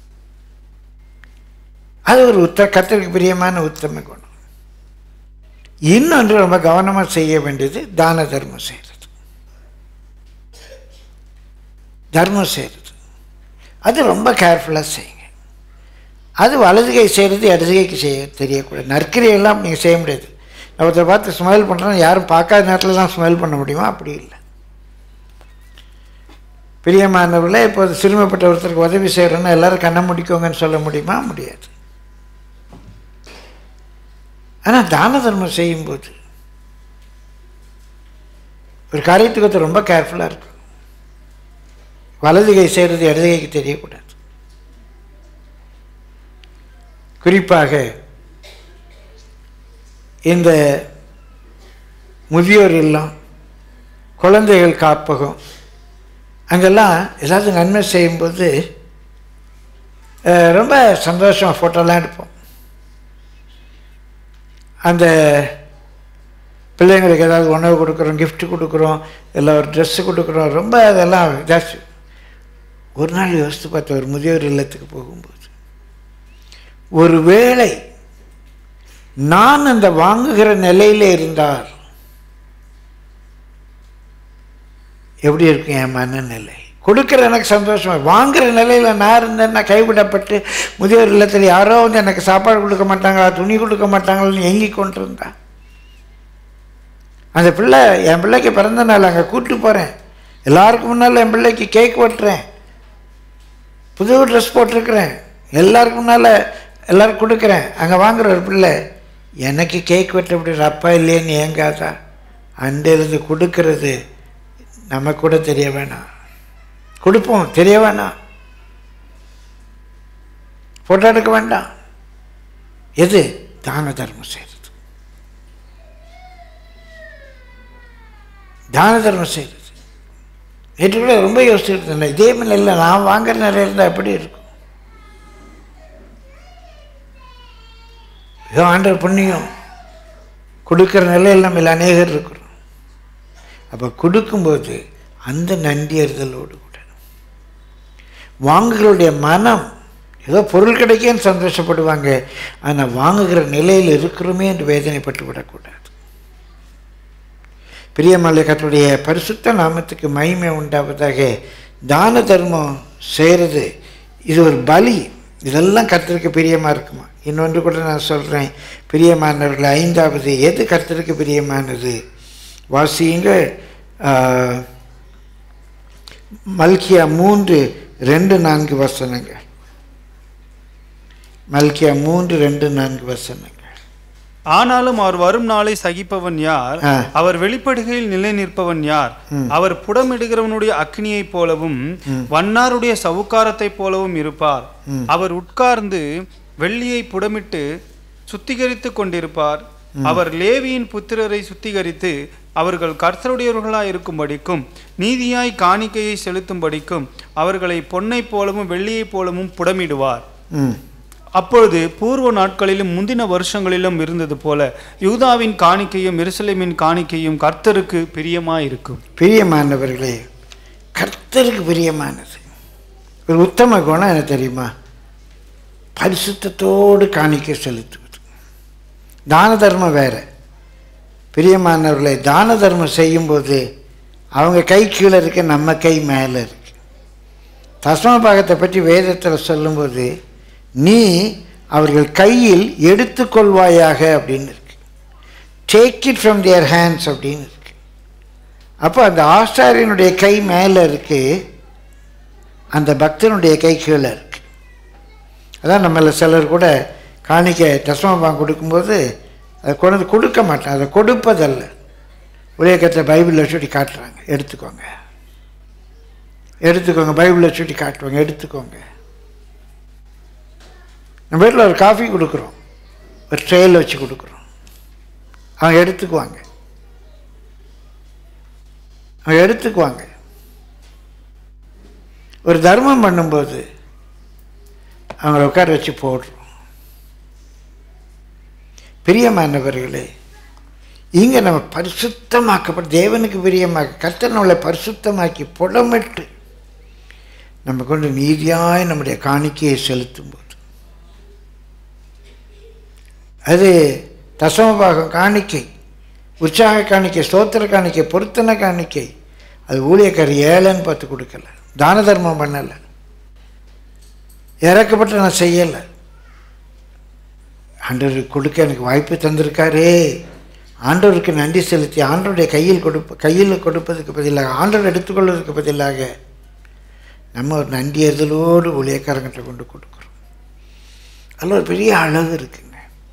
அது ஒரு உத்த கத்தருக்கு பிரியமான உத்தம குணம் இன்னொன்று ரொம்ப கவனமாக செய்ய வேண்டியது தான தர்மம் செய்கிறது தர்மம் செய்கிறது அது ரொம்ப கேர்ஃபுல்லாக செய்யுங்க அது வலது கை செய்கிறது இடது கைக்கு செய்ய தெரியக்கூடாது நற்கிரியெல்லாம் நீங்கள் செய்ய முடியாது நான் ஒருத்தரை பார்த்து ஸ்மைல் பண்ணுறோம் யாரும் பார்க்காத நேரத்தில் தான் ஸ்மைல் பண்ண முடியுமா அப்படி இல்லை பிரியமானவர்களே இப்போ சிறுமைப்பட்ட ஒருத்தருக்கு உதவி செய்கிறோன்னா எல்லாரும் கண்ணை முடிக்கோங்கன்னு சொல்ல முடியுமா முடியாது ஆனால் தான தர்மம் செய்யும்போது ஒரு காரியத்துக்கு ஒருத்தர் ரொம்ப கேர்ஃபுல்லாக இருக்கும் வலது கை செய்கிறது இடது கைக்கு தெரியக்கூடாது குறிப்பாக இந்த முதியோர் இல்லம் குழந்தைகள் காப்பகம் அங்கெல்லாம் ஏதாவது நன்மை செய்யும்போது அஹ், ரொம்ப சந்தோஷமாக ஃபோட்டோலாம் எடுப்போம் அந்த பிள்ளைங்களுக்கு ஏதாவது உணவு கொடுக்குறோம் gift கொடுக்குறோம் இல்லை ஒரு ட்ரெஸ்ஸு கொடுக்குறோம் ரொம்ப அதெல்லாம் ஜாஸ்தி ஒரு நாள் யோசித்து பார்த்தேன் ஒரு முதியோர் இல்லத்துக்கு போகும்போது ஒருவேளை நான் அந்த வாங்குகிற நிலையில இருந்தால் எப்படி இருக்கும் என் மனநிலை கொடுக்குற எனக்கு சந்தோஷமா வாங்குற நிலையில் நான் இருந்தேன்னா கைவிடப்பட்டு முதியோர் இல்லத்தில் யாரோ வந்து எனக்கு சாப்பாடு கொடுக்க மாட்டாங்களா துணி கொடுக்க மாட்டாங்களான்னு ஏங்கி கொண்டிருந்தா அந்த பிள்ளை என் பிள்ளைக்கு பிறந்த நாள் அங்கே கூப்பிட்டு போகிறேன் எல்லாருக்கும் முன்னால் என் பிள்ளைக்கு கேக் வெட்டுறேன் புது ட்ரெஸ் போட்டிருக்கிறேன் எல்லாருக்கும் முன்னால் எல்லாருக்கும் கொடுக்குறேன் அங்கே வாங்குற ஒரு பிள்ளை எனக்கு கேக் வெட்ட முடியும் அப்பா இல்லையேன்னு ஏங்காதா அண்டிலிருந்து கொடுக்கறது நம்ம கூட தெரிய வேணாம் கொடுப்போம் தெரிய வேணாம் ஃபோட்டோ எடுக்க வேண்டாம் எது தான தர்மம் செய்கிறது தான தர்மம் செய்கிறது நேற்று கூட ரொம்ப யோசிச்சுட்டு இருந்தேன் இதே மாதிரி இல்லை நான் வாங்குற நிலையில் இருந்தால் எப்படி இருக்கும் ஏதோ ஆண்டவர் புண்ணியம் கொடுக்குற நிலையில் நம்ம அநேகர் இருக்கிறோம் அப்போ கொடுக்கும்போது அந்த நன்றி அறிதலோடு கூட வாங்குகளுடைய மனம் ஏதோ பொருள் கிடைக்கேன்னு சந்தோஷப்படுவாங்க ஆனால் வாங்குகிற நிலையில் இருக்கிறோமே என்று வேதனைப்பட்டு விடக்கூடாது பிரியமல்ல கத்துடைய பரிசுத்த நாமத்துக்கு மகிமை உண்டாவதாக தான தர்மம் செய்கிறது இது ஒரு பலி இதெல்லாம் கர்த்தருக்கு பிரியமாக இருக்குமா இன்னொன்று கூட நான் சொல்கிறேன் பிரியமானவர்கள் ஐந்தாவது எது கர்த்தருக்கு பிரியமானது வாசியுங்க ஆஹ், மல்கியா மூன்று ரெண்டு நான்கு வசனங்கள் மல்கியா மூன்று ரெண்டு நான்கு வசனங்கள் ஆனாலும் அவர் வரும் நாளை சகிப்பவன் யார் ஆ. அவர் வெளிப்படுகையில் நிலை நிற்பவன் யார் அவர் புடமிடுகிறவனுடைய அக்னியைப் போலவும் வண்ணாருடைய சவுக்காரத்தைப் போலவும் இருப்பார் அவர் உட்கார்ந்து வெள்ளியை புடமிட்டு சுத்திகரித்துக் கொண்டிருப்பார் அவர் லேவியின் புத்திரரை சுத்திகரித்து அவர்கள் கர்த்தருடையவர்களாய் இருக்கும்படிக்கும் நீதியாய் காணிக்கையை செலுத்தும்படிக்கும் அவர்களை பொன்னைப் போலவும் வெள்ளியைப் போலவும் புடமிடுவார் ம் அப்பொழுது பூர்வ நாட்களிலும் முந்தின வருஷங்களிலும் இருந்தது போல யூதாவின் காணிக்கையும் எருசலேமின் காணிக்கையும் கர்த்தருக்கு பிரியமாயிருக்கும் பிரியமானவர்களே கர்த்தருக்கு பிரியமானது ஒரு உத்தம குணம் என்ன தெரியுமா பரிசுத்தத்தோடு காணிக்கை செலுத்துவது தான தர்மம் வேற பிரியமானவர்களை தான தர்மம் செய்யும்போது அவங்க கை கீழே இருக்கு நம்ம கை மேலே இருக்கு தசம பாகத்தை பற்றி வேதத்தில் சொல்லும்போது நீ அவர்கள் கையில் எடுத்துக்கொள்வாயாக அப்படின்னு இருக்கு take it from their hands அப்படின்னு இருக்கு அப்போ அந்த ஆசாரியனுடைய கை மேலே இருக்கு அந்த பக்தனுடைய கை கீழே இருக்கு அதான் நம்மள சிலர் கூட காணிக்கை தசமபாகம் கொடுக்கும்போது அதை கொண்டு வந்து கொடுக்க மாட்டாங்க அதை கொடுப்பதல்ல ஒரே கத்தை பைபிளில் சுட்டி காட்டுறாங்க எடுத்துக்கோங்க எடுத்துக்கோங்க பைபிளில் சுட்டி காட்டுவாங்க எடுத்துக்கோங்க நம்ம வீட்டில் ஒரு காஃபி கொடுக்குறோம் ஒரு ட்ரெயில் வச்சு கொடுக்குறோம் அவங்க எடுத்துக்குவாங்க அவங்க எடுத்துக்குவாங்க ஒரு தர்மம் பண்ணும்போது அவங்கள உட்கார வச்சு போடுறோம் பிரியமானவர்களே இங்கே நம்ம பரிசுத்தமாக்கப்பட்ட தேவனுக்கு பிரியமாக கர்த்தர் நம்மளை பரிசுத்தமாக்கி புடமிட்டு நம்ம கொண்டு நீதியாய் நம்முடைய காணிக்கையை செலுத்தும்போது அது தசமபாகம் காணிக்கை உற்சாக காணிக்கை ஸ்தோத்திர காணிக்கை பொருத்தன காணிக்கை அது ஊழியக்காரர் ஏழைன்னு பார்த்து கொடுக்கல தான தர்மம் பண்ணலை இறக்கப்பட்டு நான் செய்யலை ஆண்டவருக்கு கொடுக்க எனக்கு வாய்ப்பு தந்திருக்காரே ஆண்டவருக்கு நன்றி செலுத்தி ஆண்டவருடைய கையில் கொடுப்ப கையில் கொடுப்பதற்கு பதிலாக ஆண்டவர் எடுத்துக்கொள்வதற்கு பதிலாக நம்ம ஒரு நன்றி அறிதலோடு ஊழியக்காரங்கிட்ட கொண்டு கொடுக்குறோம் அதில் ஒரு பெரிய அழகு இருக்குங்க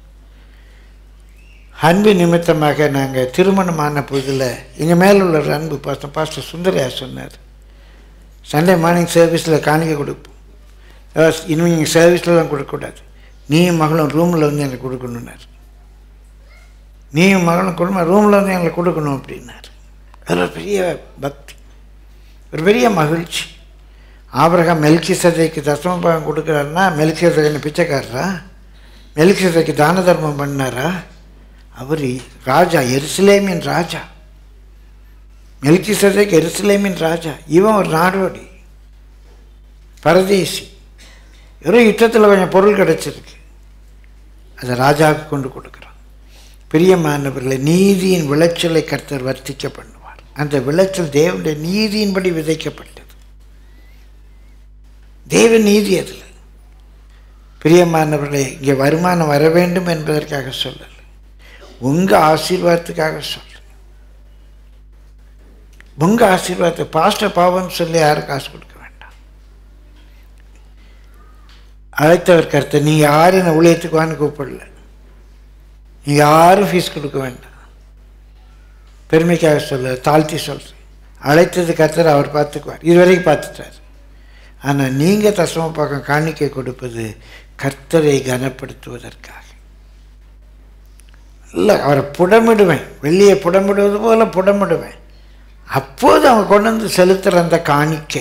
அன்பு நிமித்தமாக நாங்கள் திருமணமான புதில் எங்கள் மேலே உள்ள ஒரு அன்பு பாஸ்டர் பாஸ்டர் சுந்தரையா சொன்னார் சண்டே மார்னிங் சர்வீஸில் காணிக்க கொடுப்போம் அஹ் இனிமே நீங்கள் சர்வீஸ்லலாம் கொடுக்கக்கூடாது நீயும் மகளும் ரூமில் வந்து எனக்கு கொடுக்கணுன்னார் நீயும் மகளும் குடும்பம் ரூமில் வந்து எங்களுக்கு கொடுக்கணும் அப்படின்னார் அதில் ஒரு பெரிய பக்தி ஒரு பெரிய மகிழ்ச்சி ஆபிரகாம் மெல்கி சதைக்கு தசமபாகம் கொடுக்குறாருன்னா மெல்கி சதைக்கு பிச்சைக்காரரா மெல்கி சதைக்கு தான தர்மம் பண்ணாரா அவர் ராஜா எருசலேமின் ராஜா மெல்கி சதைக்கு எருசலேமின் ராஜா இவன் ஒரு நாடோடி பரதேசி ஏதோ யுத்தத்தில் கொஞ்சம் பொருள் கிடைச்சிருக்கு அதை ராஜாவுக்கு கொண்டு கொடுக்குறான் பிரியமானவர்களை நீதியின் விளைச்சலை கர்த்தர் வர்த்திக்க பண்ணுவார் அந்த விளைச்சல் தேவனுடைய நீதியின்படி விதைக்கப்பட்டது தேவ நீதி அதில் பிரியமானவர்களே இங்கே வருமானம் வர வேண்டும் என்பதற்காக சொல்லலை உங்கள் ஆசீர்வாதத்துக்காக சொல்ல உங்கள் ஆசீர்வாதத்தை பாஸ்டர் பாவம் சொல்லி யாரும் காசு கொடுக்க வேண்டாம் அழைத்தவர் கருத்தை நீ யாரும் என்னை ஊழியத்துக்கு வான்னு கூப்பிடல நீ யாரும் ஃபீஸ் கொடுக்க வேண்டாம் பெருமைக்காக சொல்ல தாழ்த்தி சொல்கிறேன் அழைத்தது கர்த்தர் அவர் பார்த்துக்குவார் இதுவரைக்கும் பார்த்துட்டார் ஆனால் நீங்கள் தசம பக்கம் காணிக்கை கொடுப்பது கர்த்தரை கனப்படுத்துவதற்காக இல்லை அவரை புடமிடுவேன் வெள்ளியை புடமிடுவது போல புடமிடுவேன் அப்போது அவன் கொண்டு வந்து செலுத்துகிற அந்த காணிக்கை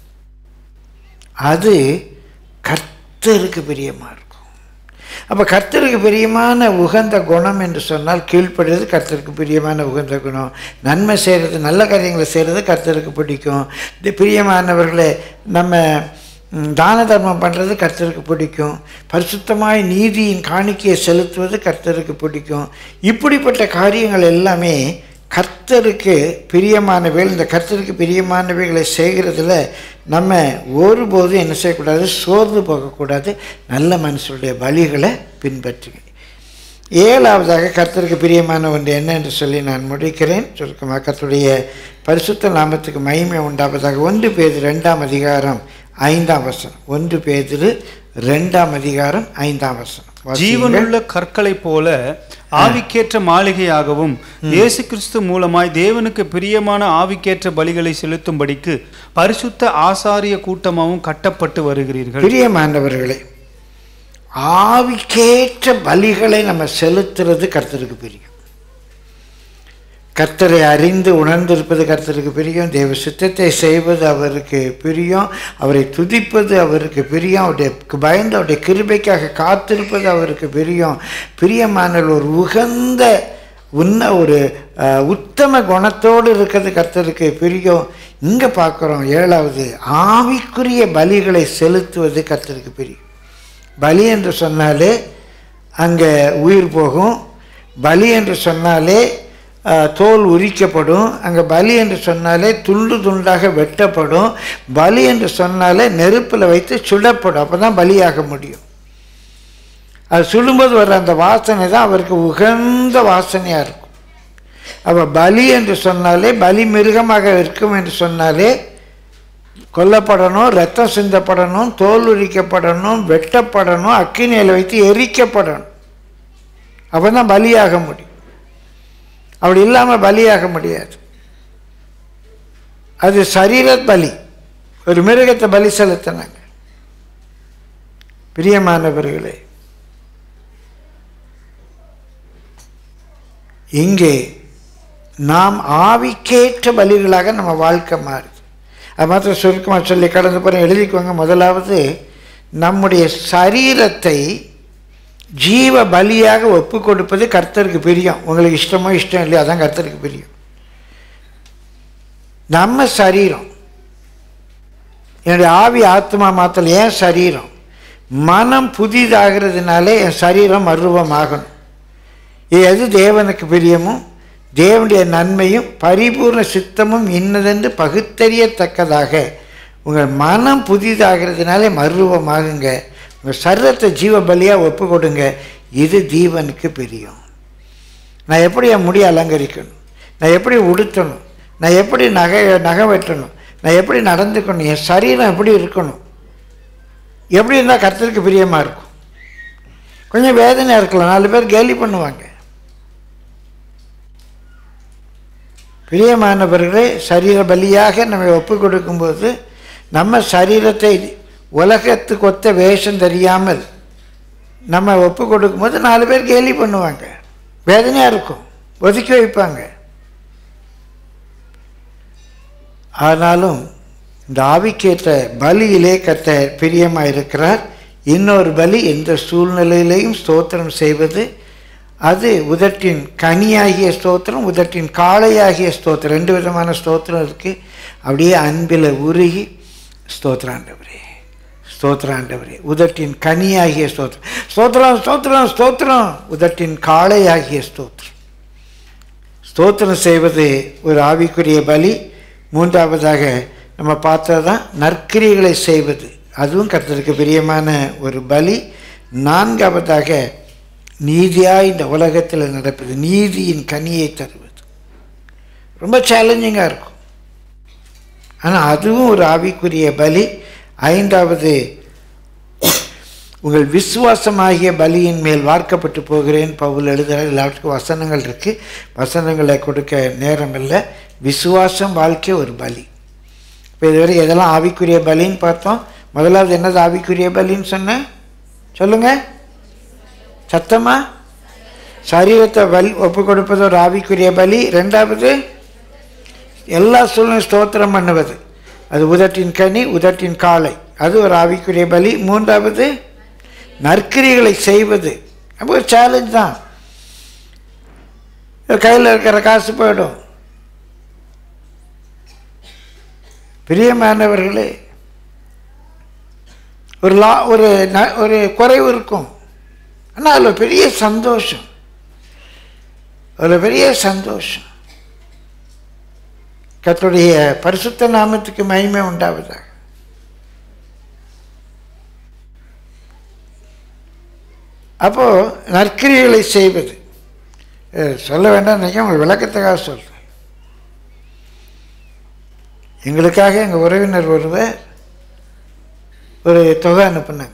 அது கர்த்தருக்கு பிரியமாக இருக்கும் அப்போ கர்த்தருக்கு பிரியமான உகந்த குணம் என்று சொன்னால் கீழ்ப்படுறது கர்த்தருக்கு பிரியமான உகந்த குணம் நன்மை செய்கிறது நல்ல காரியங்களை செய்கிறது கர்த்தருக்கு பிடிக்கும் இந்த பிரியமானவர்களை நம்ம ம், தான தர்மம் பண்ணுறது கர்த்தருக்கு பிடிக்கும் பரிசுத்தமாய் நீதியின் காணிக்கையை செலுத்துவது கர்த்தருக்கு பிடிக்கும் இப்படிப்பட்ட காரியங்கள் எல்லாமே கர்த்தருக்கு பிரியமானவைகள் இந்த கர்த்தருக்கு பிரியமானவைகளை செய்கிறதுல நம்ம ஒருபோதும் என்ன செய்யக்கூடாது சோர்ந்து போகக்கூடாது நல்ல மனுஷனுடைய வழிகளை பின்பற்றுங்க ஏழாவதாக கர்த்தருக்கு பிரியமான ஒன்று என்ன என்று சொல்லி நான் முடிக்கிறேன் சுருக்கமாக கர்த்தருடைய பரிசுத்த நாமத்துக்கு மகிமை உண்டாவதாக ஒன்று பேர் ரெண்டாம் அதிகாரம் ஐந்தாம் வசனம் ஒன்று பேதிரு ரெண்டாம் அதிகாரம் ஐந்தாம் வசனம் வாசியுங்கள். ஜீவனுள்ள கற்களைப் போல ஆவிக்கேற்ற மாளிகையாகவும் இயேசு கிறிஸ்து மூலமாய் தேவனுக்கு பிரியமான ஆவிக்கேற்ற பலிகளை செலுத்தும்படிக்கு பரிசுத்த ஆசாரிய கூட்டமாகவும் கட்டப்பட்டு வருகிறீர்கள் பிரியமானவர்களே ஆவிக்கேற்ற பலிகளை நம்ம செலுத்துறது கர்த்தருக்கு பிரியம் கர்த்தரை அறிந்து உணர்ந்திருப்பது கர்த்தருக்கு பிரியம் தேவ சித்தத்தை செய்வது அவருக்கு பிரியம் அவரை துதிப்பது அவருக்கு பிரியம் அவருடைய பயந்து அவருடைய கிருபைக்காக காத்திருப்பது அவருக்கு பிரியம் பிரியமான ஒரு உகந்த உன்ன ஒரு அஹ், உத்தம குணத்தோடு இருக்கிறது கர்த்தருக்கு பிரியம் இங்கே பார்க்குறோம் ஏழாவது ஆவிக்குரிய பலிகளை செலுத்துவது கர்த்தருக்கு பிரியம் பலி என்று சொன்னாலே அங்கே உயிர் போகும் பலி என்று சொன்னாலே அஹ், தோல் உரிக்கப்படும் அங்கே பலி என்று சொன்னாலே துண்டு துண்டாக வெட்டப்படும் பலி என்று சொன்னாலே நெருப்பில் வைத்து சுடப்படும் அப்போ தான் பலியாக முடியும் அது சுடும்போது வர்ற அந்த வாசனை தான் அவருக்கு உகந்த வாசனையாக இருக்கும் அப்போ பலி என்று சொன்னாலே பலி மிருகமாக இருக்கும் என்று சொன்னாலே கொல்லப்படணும் ரத்தம் சிந்தப்படணும் தோல் உரிக்கப்படணும் வெட்டப்படணும் அக்கினியில் வைத்து எரிக்கப்படணும் அப்போ தான் பலியாக முடியும் அப்படி இல்லாமல் பலியாக முடியாது அது சரீர பலி ஒரு மிருகத்தை பலி செலுத்தினாங்க பிரியமானவர்களே இங்கே நாம் ஆவிக்கேற்ற பலிகளாக நம்ம வாழ்க்கை மாறுது அது மாத்திரம் சுருக்கமாக சொல்லி கடந்து போகிற எழுதிக்குவாங்க முதலாவது நம்முடைய சரீரத்தை ஜீவ பலியாக ஒப்பு கொடுப்பது கர்த்தருக்கு பிரியம் உங்களுக்கு இஷ்டமோ இஷ்டம் இல்லையோ அதான் கர்த்தருக்கு பிரியம் நம்ம சரீரம் என்னுடைய ஆவி ஆத்மா மாத்தல் ஏன் சரீரம் மனம் புதிதாகிறதுனாலே என் சரீரம் மருவமாகணும் எது தேவனுக்கு பிரியமோ தேவனுடைய நன்மையும் பரிபூர்ண சித்தமும் இன்னதென்று பகுத்தறியத்தக்கதாக உங்கள் மனம் புதிதாகிறதுனாலே மருவமாகுங்க உங்கள் சரீரத்தை ஜீவ பலியாக ஒப்பு கொடுங்க இது ஜீவனுக்கு பிரியம் நான் எப்படி என் முடியை அலங்கரிக்கணும் நான் எப்படி உடுத்தணும் நான் எப்படி நகை நகை வெட்டணும் நான் எப்படி நடந்துக்கணும் என் சரீரம் எப்படி இருக்கணும் எப்படி இருந்தால் கர்த்தருக்கு பிரியமாக இருக்கும் கொஞ்சம் வேதனையாக இருக்கலாம் நாலு பேர் கேலி பண்ணுவாங்க பிரியமானவர்களே சரீர பலியாக நம்ம ஒப்பு கொடுக்கும்போது நம்ம சரீரத்தை உலகத்துக்கு ஒத்த வேஷம் தெரியாமல் நம்ம ஒப்பு கொடுக்கும்போது நாலு பேர் கேலி பண்ணுவாங்க வேதனையாக இருக்கும் ஒதுக்கி வைப்பாங்க ஆனாலும் இந்த ஆவிக்கேற்ற பலியிலே கத்த பிரியமாக இருக்கிறார் இன்னொரு பலி எந்த சூழ்நிலையிலையும் ஸ்தோத்திரம் செய்வது அது உதட்டின் கனியாகிய ஸ்தோத்திரம் உதட்டின் காளையாகிய ஸ்தோத்திரம் ரெண்டு விதமான ஸ்தோத்திரம் இருக்குது அப்படியே அன்பில் உருகி ஸ்தோத்திராண்டவரே ஸ்தோத்திராண்டவரே உதட்டின் கனியாகிய ஸ்தோத்திரம் ஸ்தோத்திரம் ஸ்தோத்திரம் ஸ்தோத்திரம் உதட்டின் காளையாகிய ஸ்தோத்திரம் ஸ்தோத்திரம் செய்வது ஒரு ஆவிக்குரிய பலி மூன்றாவதாக நம்ம பார்த்தது தான் நற்கிரிகளை செய்வது அதுவும் கர்த்தருக்கு பிரியமான ஒரு பலி நான்காவதாக நீதியாய் இந்த உலகத்தில் நடப்பது நீதியின் கனியை தருவது ரொம்ப சேலஞ்சிங்காக இருக்கும் ஆனால் அதுவும் ஒரு ஆவிக்குரிய பலி ஐந்தாவது உங்கள் விசுவாசமாகிய பலியின் மேல் வார்க்கப்பட்டு போகிறேன் பவுல் எழுதுகிறார் எல்லாத்துக்கும் வசனங்கள் இருக்குது வசனங்களை கொடுக்க நேரம் இல்லை விசுவாசம் வாழ்க்கை ஒரு பலி இப்போ இதுவரை எதெல்லாம் ஆவிக்குரிய பலின்னு பார்த்தோம் முதலாவது என்னது ஆவிக்குரிய பலின்னு சொன்னேன் சொல்லுங்க சத்தமா சரீரத்தை பலி ஒப்பு கொடுப்பது ஒரு ஆவிக்குரிய பலி ரெண்டாவது எல்லா சூழ்நிலை ஸ்தோத்திரம் பண்ணுவது அது உதட்டின் கனி உதட்டின் காலை அது ஒரு ஆவிக்குரிய பலி மூன்றாவது நற்கிரிகளை செய்வது அப்போ ஒரு சேலஞ்ச் தான் கையில் இருக்கிற காசு போயிடும் பிரியமானவர்களே ஒரு லா ஒரு ந ஒரு குறைவு இருக்கும் ஆனால் அதில் பெரிய சந்தோஷம் அதில் பெரிய சந்தோஷம் கர்த்தருடைய பரிசுத்த நாமத்துக்கு மகிமை உண்டாவதாக அப்போ நற்கிரியைகளை செய்வது அஹ் சொல்ல வேண்டாம் நினைக்க உங்களுக்கு விளக்கத்துக்காக சொல்கிறேன் எங்களுக்காக எங்கள் உறவினர் ஒருவர் ஒரு தொகை அனுப்புனாங்க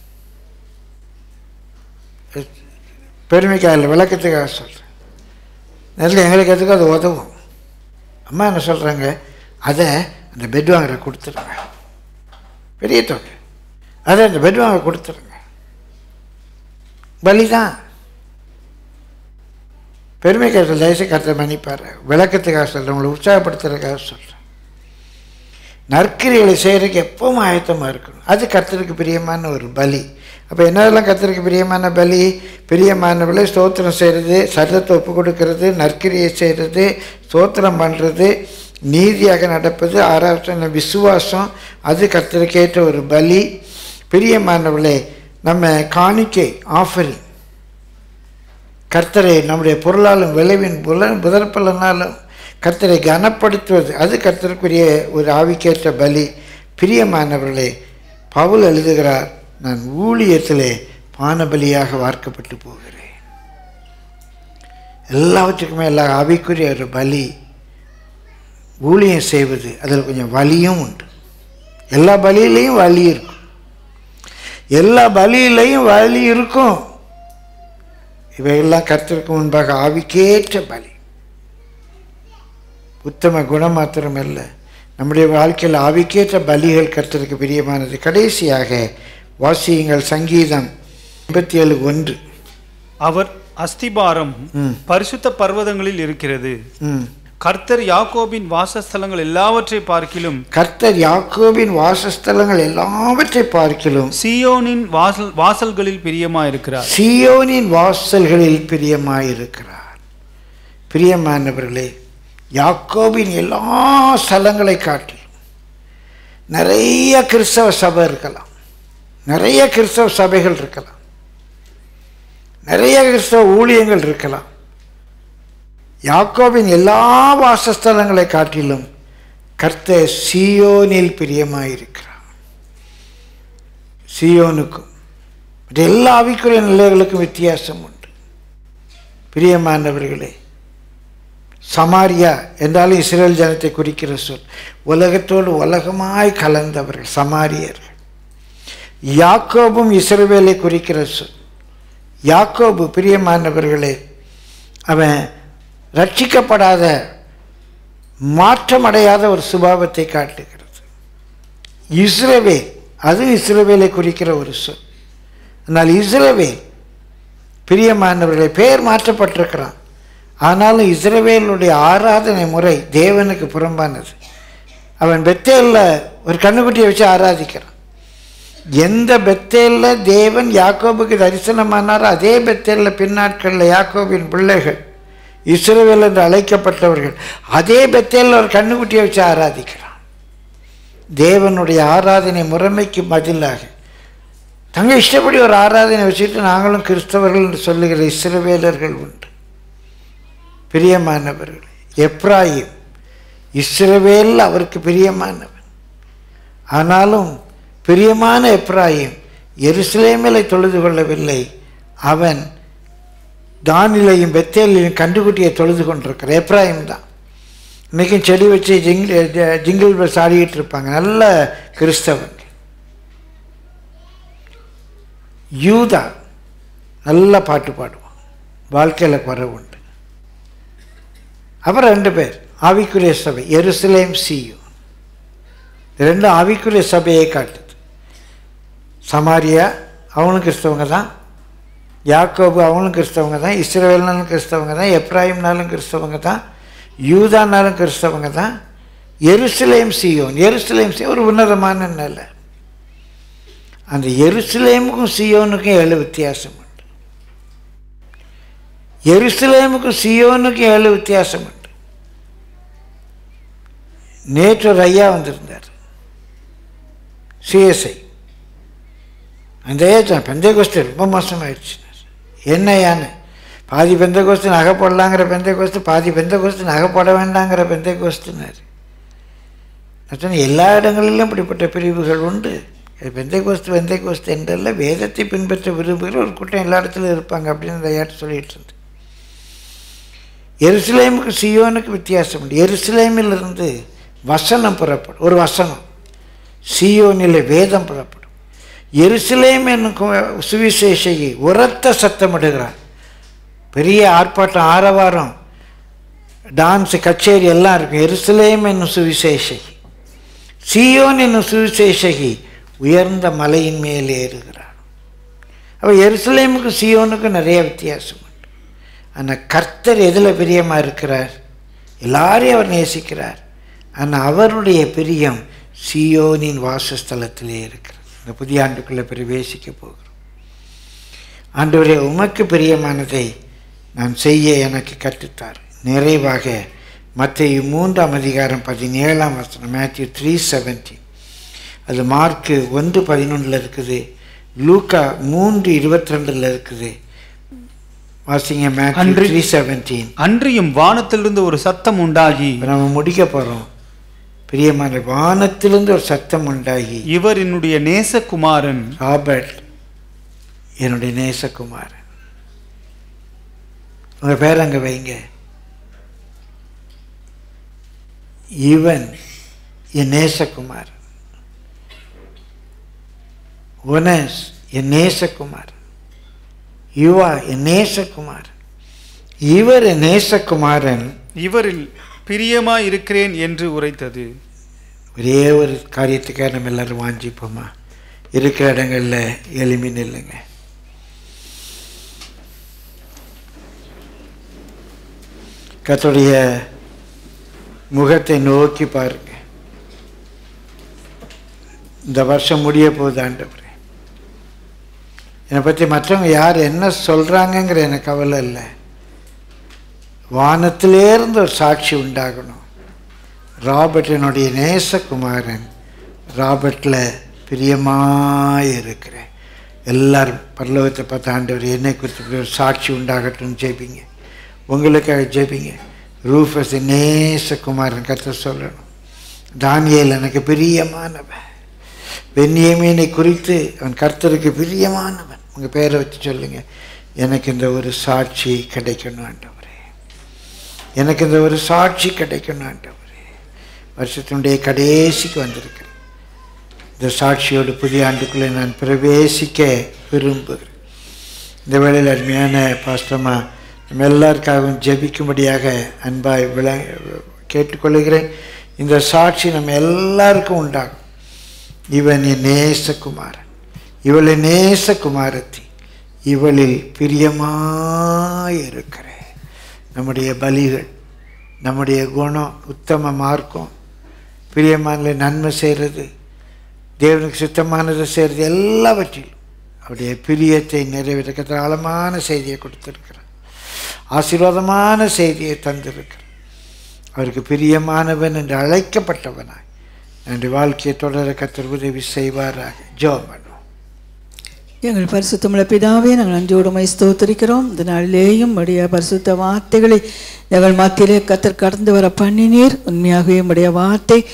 பெருமைக்காக இல்லை விளக்கத்துக்காக சொல்கிறேன் நேரத்தில் எங்களுக்கு எதுக்கும் அது உதவும் அம்மா என்ன சொல்கிறாங்க அதை அந்த பெட் வாங்குற கொடுத்துருங்க பெரிய தொகை அதை அந்த பெட் வாங்க கொடுத்துருங்க பலிதான் பெருமைக்காக சொல்ல தயவுசு கருத்தை மன்னிப்பார் விளக்கத்துக்காக சொல்கிறேன் உங்களை உற்சாகப்படுத்துறதுக்காக சொல்கிறேன் நற்கிரிகளை செய்கிறதுக்கு எப்பவும் ஆயத்தமாக இருக்கணும் அது கர்த்தருக்கு பிரியமான ஒரு பலி அப்போ என்னதெல்லாம் கர்த்தருக்கு பிரியமான பலி பிரியமானவளை ஸ்தோத்திரம் செய்கிறது சரீரத்தை ஒப்பு கொடுக்கறது நற்கிரியை செய்கிறது ஸ்தோத்திரம் பண்ணுறது நீதியாக நடப்பது ஆறாவது விசுவாசம் அது கர்த்தருக்கு ஏற்ற ஒரு பலி பிரியமானவளை நம்ம காணிக்கை ஆஃபரிங் கர்த்தரை நம்முடைய பொருளாலும் விளைவின் புல புதற்பலனாலும் கர்த்தரை கனப்படுத்துவது அது கர்த்தருக்குரிய ஒரு ஆவிக்கேற்ற பலி பிரியமானவர்களே பவுல் எழுதுகிறார் நான் ஊழியத்திலே பானபலியாக வார்க்கப்பட்டு போகிறேன் எல்லாவற்றுக்குமே எல்லா ஆவிக்குரிய ஒரு பலி ஊழியம் செய்வது அதில் கொஞ்சம் வலியும் உண்டு எல்லா பலியிலையும் வலி இருக்கும் எல்லா பலியிலையும் வலி இருக்கும் இவையெல்லாம் கர்த்தருக்கு முன்பாக ஆவிக்கேற்ற பலி உத்தம குணம் மாத்திரம் அல்ல நம்முடைய வாழ்க்கையில் ஆவிக்கேற்ற பலிகள் கர்த்தருக்கு பிரியமானது கடைசியாக வாசியுங்கள் சங்கீதம் எண்பத்தி ஏழு ஒன்று அவர் அஸ்திபாரம் ம். பரிசுத்த பர்வதங்களில் இருக்கிறது ம் கர்த்தர் யாக்கோபின் வாசஸ்தலங்கள் எல்லாவற்றை பார்க்கிலும் கர்த்தர் யாக்கோபின் வாசஸ்தலங்கள் எல்லாவற்றை பார்க்கிலும் சியோனின் வாசல் வாசல்களில் பிரியமாயிருக்கிறார் சியோனின் வாசல்களில் பிரியமாயிருக்கிறார் பிரியமானவர்களே யாக்கோபின் எல்லா ஸ்தலங்களை காட்டிலும் நிறைய கிறிஸ்தவ சபை இருக்கலாம் நிறைய கிறிஸ்தவ சபைகள் இருக்கலாம் நிறைய கிறிஸ்தவ ஊழியங்கள் இருக்கலாம் யாக்கோபின் எல்லா வாசஸ்தலங்களை காட்டிலும் கர்த்தர் சியோனில் பிரியமாயிருக்கிறார் சியோனுக்கும் மற்ற எல்லா ஆவிக்குரிய நிலைகளுக்கும் வித்தியாசம் உண்டு பிரியமானவர்களே சமாரியா என்றாலும் இஸ்ரேல் ஜனத்தை குறிக்கிற சொல் உலகத்தோடு உலகமாய் கலந்தவர்கள் சமாரியர்கள் யாக்கோபும் இஸ்ரவேலை குறிக்கிற சொல் யாக்கோபு பிரியமானவர்களே அவன் ரட்சிக்கப்படாத மாற்றமடையாத ஒரு சுபாவத்தை காட்டுகிறது இஸ்ரவேல் அதுவும் இஸ்ரவேலை குறிக்கிற ஒரு சொல் ஆனால் இஸ்ரவேல் பிரியமானவர்களை பெயர் மாற்றப்பட்டிருக்கிறான் ஆனாலும் இஸ்ரவேலுடைய ஆராதனை முறை தேவனுக்கு புறம்பானது அவன் பெத்தேலில் ஒரு கண்ணுக்குட்டியை வச்சு ஆராதிக்கிறான் எந்த பெத்தேலில் தேவன் யாக்கோபுக்கு தரிசனமானாரோ அதே பெத்தேலில் பின்னாட்களில் யாக்கோபின் பிள்ளைகள் இஸ்ரவேல் என்று அழைக்கப்பட்டவர்கள் அதே பெத்தேலில் ஒரு கண்ணுக்குட்டியை வச்சு ஆராதிக்கிறான் தேவனுடைய ஆராதனை முறைமைக்கு பதிலாக தங்க இஷ்டப்படி ஒரு ஆராதனை வச்சுட்டு நாங்களும் கிறிஸ்தவர்கள் என்று சொல்லுகிற இஸ்ரவேலர்கள் உண்டு பிரியமானவர்கள் எப்ராயிம் இஸ்ரவேல் அவருக்கு பிரியமானவன் ஆனாலும் பிரியமான எப்ராயிம் எருசலேமிலை தொழுது கொள்ளவில்லை அவன் தானிலையும் பெத்தேலையும் கண்டுகுட்டியை தொழுது கொண்டிருக்கிற எப்ராயிம் தான் இன்றைக்கும் செடி வச்சு ஜிங்கிள் ஜிங்கிள் பஸ் ஆடிக்கிட்டு இருப்பாங்க நல்ல கிறிஸ்தவங்க யூதா நல்ல பாட்டு பாடுவான் வாழ்க்கையில் குறை உண்டு அப்புறம் ரெண்டு பேர் ஆவிக்குரிய சபை எருசலேம் சியு ரெண்டும் ஆவிக்குரிய சபையை காட்டுது சமாரியா அவங்களும் கிறிஸ்தவங்க தான் யாக்கோபு அவங்களும் கிறிஸ்தவங்க தான் இஸ்ரேல்னாலும் கிறிஸ்தவங்க தான் எப்ராஹிம்னாலும் கிறிஸ்தவங்க தான் யூதானாலும் கிறிஸ்தவங்க தான் எருசலேம் சியோன் எருசலேம் சியோன் ஒரு உன்னதமான நிலை அந்த எருசலேமுக்கும் சியோனுக்கும் ஏழு வித்தியாசம் உண்டு எருசலேமுக்கும் சியோனுக்கும் ஏழு வித்தியாசம் உண்டு நேற்று ஒரு ஐயா வந்திருந்தார் சிஎஸ்ஐ அந்த ஐயா பெந்தை கோஸ்து ரொம்ப மோசமாயிடுச்சு என்ன ஐயான்னு பாதி பெந்த கோஸ்து நகை போடலாங்கிற பெந்தை கோஸ்து பாதி பெந்த கோஸ்து நகை போட வேண்டாங்கிற பெந்தை கோஸ்துனாரு நான் சொன்னேன் எல்லா இடங்களிலும் இப்படிப்பட்ட பிரிவுகள் உண்டு பெந்தை கோஸ்து வெந்தை கோஸ்து என்றல்ல வேதத்தை பின்பற்ற விரும்புகிற ஒரு கூட்டம் எல்லா இடத்துலையும் இருப்பாங்க அப்படின்னு அந்த ஐயாட்டு சொல்லிட்டு இருந்தேன் எருசலேமுக்கு சியோனுக்கு வித்தியாசம் உண்டு எருசலேமிலிருந்து வசனம் புறப்படும் ஒரு வசனம் சியோனில் வேதம் புறப்படும் எருசலேம் என்னும் கு- சுவிசேஷகி உரத்த சத்தமிடுகிறார் பெரிய ஆர்ப்பாட்டம் ஆரவாரம் டான்ஸ் கச்சேரி எல்லாம் இருக்கும் எருசலேம் என்னும் சுவிசேஷகி சியோன் என்னும் சுவிசேஷகி உயர்ந்த மலையின் மேல் ஏறுகிறார் அப்போ எருசலேமுக்கு சியோனுக்கும் நிறைய வித்தியாசம் உண்டு ஆனால் கர்த்தர் எதில் பிரியமாக இருக்கிறார் எல்லாரையும் அவர் நேசிக்கிறார் ஆனால் அவருடைய பிரியம் சியோனின் வாசஸ்தலத்திலே இருக்கிறது இந்த புதிய ஆண்டுக்குள்ளே பிரவேசிக்க போகிறோம் ஆண்டவரே உமக்கு பிரியமானதை நான் செய்ய எனக்கு கற்றுத்தார் நிறைவாக மத்திய மூன்றாம் அதிகாரம் பதினேழாம் வசனம் மேத்யூ த்ரீ செவன்டீன் அது மார்க்கு ஒன்று பதினொன்றில் இருக்குது லூக்கா மூன்று இருபத்தி ரெண்டில் இருக்குது வாசிங்க மேத்யூ அன்று- த்ரீ செவன்டீன் அன்றியும் வானத்திலிருந்து ஒரு சத்தம் உண்டாகி இப்போ நம்ம முடிக்க போகிறோம் பிரியமான வானத்திலிருந்து ஒரு சத்தம் உண்டாகி இவர் என்னுடைய நேசகுமாரன் ராபர்ட் என்னுடைய நேசகுமாரன் உங்கள் பேர் அங்கே வைங்க இவன் என் நேசகுமார் உனஸ் என் நேசகுமார் யுவா என் நேசகுமார் இவர் என் நேசகுமாரன் இவரில் பிரியமா இருக்கிறேன் என்று உரைத்தது ஒரே ஒரு காரியத்துக்காக நம்ம எல்லாரும் வாஞ்சிப்போமா இருக்கிற இடங்களில் எளிமை நில்லுங்க கர்த்தருடைய முகத்தை நோக்கி பாருங்க இந்த வருஷம் முடிய போகுது ஆண்டவரே என்னை பற்றி மற்றவங்க யார் என்ன சொல்கிறாங்கங்கிற எனக்கு கவலை இல்லை வானத்திலேருந்து ஒரு சாட்சி உண்டாகணும் ராபர்ட் என்னுடைய நேசகுமாரன் ராபர்ட்டில் பிரியமாக இருக்கிறேன் எல்லாரும் பரலோகத்தை பார்த்து ஆண்டவர் என்னை குறித்து இப்படி ஒரு சாட்சி உண்டாகட்டும்னு ஜெபிங்க உங்களுக்காக ஜெபிங்க ரூஃபஸ் நேசகுமாரன் கற்று சொல்லணும் தானியேல் எனக்கு பிரியமானவன் வெண்ணியமீனை குறித்து அவன் கர்த்தருக்கு பிரியமானவன் உங்கள் பேரை வச்சு சொல்லுங்க எனக்கு இந்த ஒரு சாட்சி கிடைக்கணும் ஆண்டவரே எனக்கு இந்த ஒரு சாட்சி கிடைக்கணும் ஆண்டவரே வருஷத்தினுடைய கடைசிக்கு வந்திருக்கிறேன் இந்த சாட்சியோடு புதிய ஆண்டுக்குள்ளே நான் பிரவேசிக்க விரும்புகிறேன் இந்த வேளையில் அருமையான பாஸ்டமா நம்ம எல்லாருக்காகவும் ஜெபிக்கும்படியாக அன்பாய் விள கேட்டுக்கொள்கிறேன் இந்த சாட்சி நம்ம எல்லாருக்கும் உண்டாகும் இவன் என் நேசகுமாரன் இவள் என் நேசகுமாரத்தி இவளில் பிரியமாயிருக்கிறேன் நம்முடைய பலிகள் நம்முடைய குணம் உத்தம மார்க்கம் பிரியமான நன்மை செய்கிறது தேவனுக்கு சுத்தமானதை செய்கிறது எல்லாவற்றிலும் அவருடைய பிரியத்தை நிறைவேற்ற ஆழமான செய்தியை கொடுத்திருக்கிறார் ஆசீர்வாதமான செய்தியை தந்திருக்கிறார் அவருக்கு பிரியமானவன் என்று அழைக்கப்பட்டவனாய் என்னுடைய வாழ்க்கையை தொடர கத்தர் உதவி செய்வாராக ஜெபம் பண்ணுவோம் எங்கள் பரிசுத்தமுள்ள பிதாவே நாங்கள் அஞ்சோடுமை ஸ்தோத்திரிக்கிறோம் இந்த நாளிலேயும் உடைய பரிசுத்த வார்த்தைகளை எங்கள் மத்தியிலே கத்தர் கடந்து வர பண்ணினீர் உண்மையாகவே உடைய வார்த்தை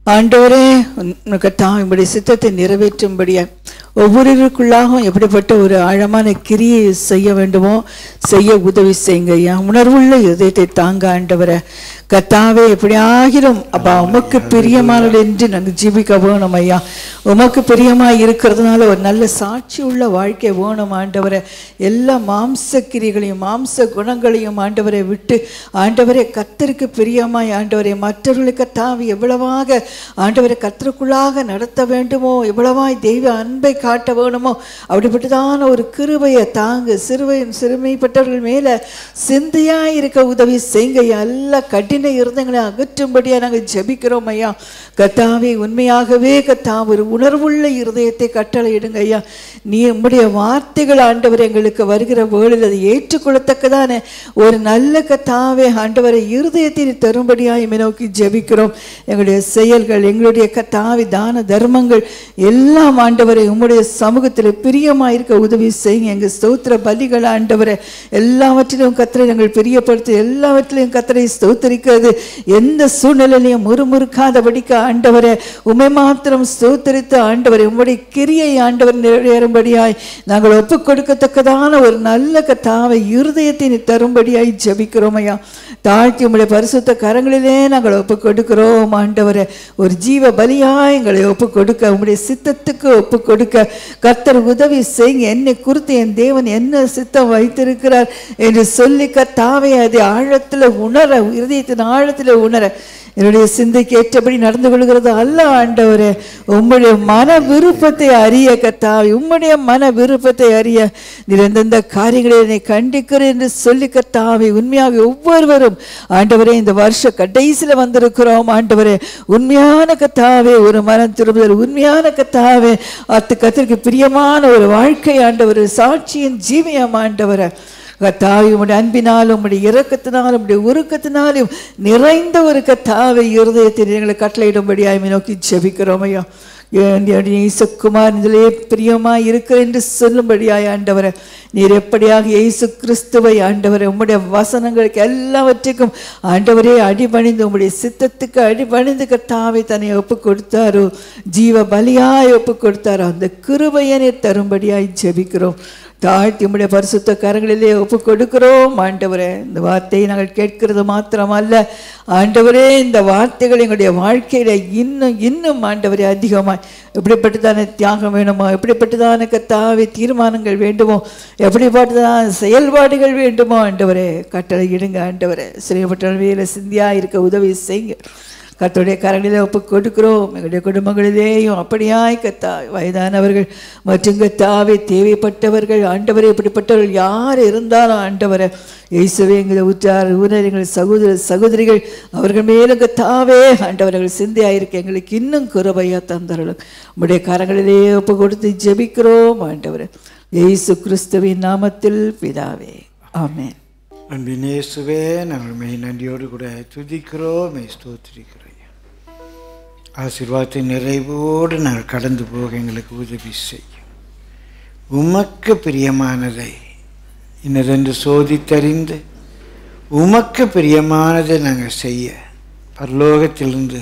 ஆண்டவரே உனக்கு தான் இப்படி சித்தத்தை நிறைவேற்றும்படியா ஒவ்வொருவருக்குள்ளாகவும் எப்படிப்பட்ட ஒரு ஆழமான கிரியை செய்ய வேண்டுமோ செய்ய உதவி செய்யுங்க ஐயா உணர்வுள்ள இதயத்தை தாங்க ஆண்டவரை கத்தாவே எப்படியாகிலும் அப்பா உமக்கு பிரியமானது என்று நாங்கள் ஜீவிக்க வேணும் ஐயா உமக்கு பிரியமாக இருக்கிறதுனால ஒரு நல்ல சாட்சி உள்ள வாழ்க்கை வேணும் ஆண்டவரை எல்லா மாம்ச கிரிகளையும் மாம்ச குணங்களையும் ஆண்டவரை விட்டு ஆண்டவரை கத்தருக்கு பிரியமாய் ஆண்டவரை மற்றவர்களுக்கு தாவி எவ்வளவாக ஆண்டவரை கத்தருக்குள்ளாக நடத்த வேண்டுமோ எவ்வளவாய் தெய்வ அன்பை காட்ட வேணுமோ அப்படிப்பட்டதான ஒரு கிருபையை தாங்க சிறுவை சிறுமைப்பட்டவர்கள் மேலே சிந்தையாக இருக்க உதவி செய்யுங்க ஐயா. எல்லா கடின இருந்தங்களை அகற்றும்படியாக நாங்கள் ஜெபிக்கிறோம் ஐயா கத்தாவே உண்மையாகவே கத்தா ஒரு உணர்வுள்ள இருதயத்தை கட்டளையிடுங்க ஐயா நீ உம்முடைய வார்த்தைகள் ஆண்டவர் எங்களுக்கு வருகிற வேளையில் அதை ஏற்றுக்கொள்ளத்தக்கதான ஒரு நல்ல கத்தாவே ஆண்டவரை இருதயத்தை நீர் தரும்படியாக இமை நோக்கி ஜெபிக்கிறோம் எங்களுடைய செயல்கள் எங்களுடைய கத்தாவி தான தர்மங்கள் எல்லாம் ஆண்டவரை உம்முடைய சமூகத்தில் பிரியமாக இருக்க உதவி செய்யுங்க எங்கள் ஸ்தோத்திர பலிகள் ஆண்டவரை எல்லாவற்றிலும் கத்தரை நாங்கள் பிரியப்படுத்தி எல்லாவற்றிலும் கத்தரை ஸ்தோத்தரிக்கிறது எந்த சூழ்நிலையிலையும் முறுமுறுக்காதபடிக்கு ஆண்டவரை உமை மாத்திரம் ஸ்தோத்தரித்து ஆண்டவரை உம்முடைய கிரியை ஆண்டவர் நிறைவேறும்படியாய் நாங்கள் ஒப்புக் கொடுக்கத்தக்கதான ஒரு நல்ல கத்தாவை இருதயத்தை நீ தரும்படியாய் ஜெபிக்கிறோம் ஐயா தாழ்த்தி உம்முடைய பரிசுத்த கரங்களிலே நாங்கள் ஒப்புக் கொடுக்கிறோம் ஆண்டவரை ஒரு ஜீவ பலியாய் எங்களை ஒப்புக் கொடுக்க உம்முடைய சித்தத்துக்கு ஒப்புக் கொடுக்க கர்த்தர் உதவி செய்யுங்க என்னை குறித்து என் தேவன் என்ன சித்தம் வைத்திருக்கிறார் என்று சொல்லி கத்தாவை அதை ஆழத்தில் உணர இருதயத்தின் ஆழத்தில் உணர என்னுடைய சிந்தைக்கு ஏற்றபடி நடந்து கொள்கிறது அல்ல ஆண்டவரே உம்முடைய மன விருப்பத்தை அறிய கத்தாவை உம்முடைய மன விருப்பத்தை அறிய நீர் எந்தெந்த காரியங்களை என்னை கண்டிக்கிறேன் என்று சொல்லி கத்தாவை உண்மையாக ஒவ்வொருவரும் ஆண்டவரே இந்த வருஷ கடைசியில் வந்திருக்கிறோம் ஆண்டவரே உண்மையான கத்தாவே ஒரு மனம் திரும்புதல் உண்மையான கத்தாவே அத்து கத்திற்கு பிரியமான ஒரு வாழ்க்கை ஆண்டவர் சாட்சியின் ஜீவியம் ஆண்டவரை கத்தாவை உம்முடைய அன்பினாலும் உம்முடைய இரக்கத்தினாலும் உம்முடைய உருக்கத்தினாலும் நிறைந்த ஒரு கத்தாவை இருதயத்தை எங்களை கட்டளையிடும்படியாய் நோக்கி ஜெபிக்கிறோம் ஐயா இயேசுக்குமார் இதிலே பிரியமாய் இருக்கிற என்று சொல்லும்படியாய் ஆண்டவரை நீர் எப்படியாக இயேசு கிறிஸ்துவை ஆண்டவரை உம்முடைய வசனங்களுக்கு எல்லாவற்றுக்கும் ஆண்டவரே அடிபணிந்து உம்முடைய சித்தத்துக்கு அடிபணிந்து கத்தாவை தன்னை ஒப்பு கொடுத்தாரோ ஜீவ பலியாய் ஒப்பு கொடுத்தாரோ அந்த கிருபையை நீர் தரும்படியாய் ஜெபிக்கிறோம் தாழ்த்தி உம்முடைய பரிசுத்த கரங்களிலே ஒப்பு கொடுக்கிறோம் ஆண்டவரே இந்த வார்த்தையை நாங்கள் கேட்கிறது மாத்திரமல்ல ஆண்டவரே இந்த வார்த்தைகள் எங்களுடைய வாழ்க்கையில இன்னும் இன்னும் ஆண்டவரே அதிகமாய் எப்படிப்பட்டதான தியாகம் வேணுமோ எப்படிப்பட்டதான கத்தாவே தீர்மானங்கள் வேண்டுமோ எப்படிப்பட்டதான செயல்பாடுகள் வேண்டுமோ ஆண்டவரே கட்டளை இடுங்க ஆண்டவரே சிறைப்பட்ட வேலை சிந்தியா இருக்க உதவி செய்யுங்க கர்த்தருடைய கரங்களிலே ஒப்பு கொடுக்கிறோம் எங்களுடைய குடும்பங்களிலேயும் அப்படியாய் கத்தா வயதானவர்கள் மற்றும் கத்தாவே தேவைப்பட்டவர்கள் ஆண்டவரே இப்படிப்பட்டவர்கள் யார் இருந்தாலும் ஆண்டவரை இயேசுவே எங்களை உற்றார் ஊனர் எங்கள் சகோதர சகோதரிகள் அவர்கள் மேலும் கத்தாவே ஆண்டவர்கள் சிந்தையாயிருக்க எங்களுக்கு இன்னும் குறவையா தந்தரலும் உம்முடைய கரங்களிலே ஒப்பு கொடுத்து ஜெபிக்கிறோம் ஆண்டவரை இயேசு கிறிஸ்துவின் நாமத்தில் பிதாவே ஆமென் அன்பினேசுவே நாங்கள் மெய் நன்றியோடு கூட துதிக்கிறோம் மெய் ஸ்தோத்திரிக்கிறோம் ஆசீர்வாதத்தின் நிறைவோடு நாங்கள் கடந்து போக எங்களுக்கு உதவி செய்யும் உமக்கு பிரியமானதை இன்னதென்று சோதித்தறிந்து உமக்கு பிரியமானதை நாங்கள் செய்ய பரலோகத்திலிருந்து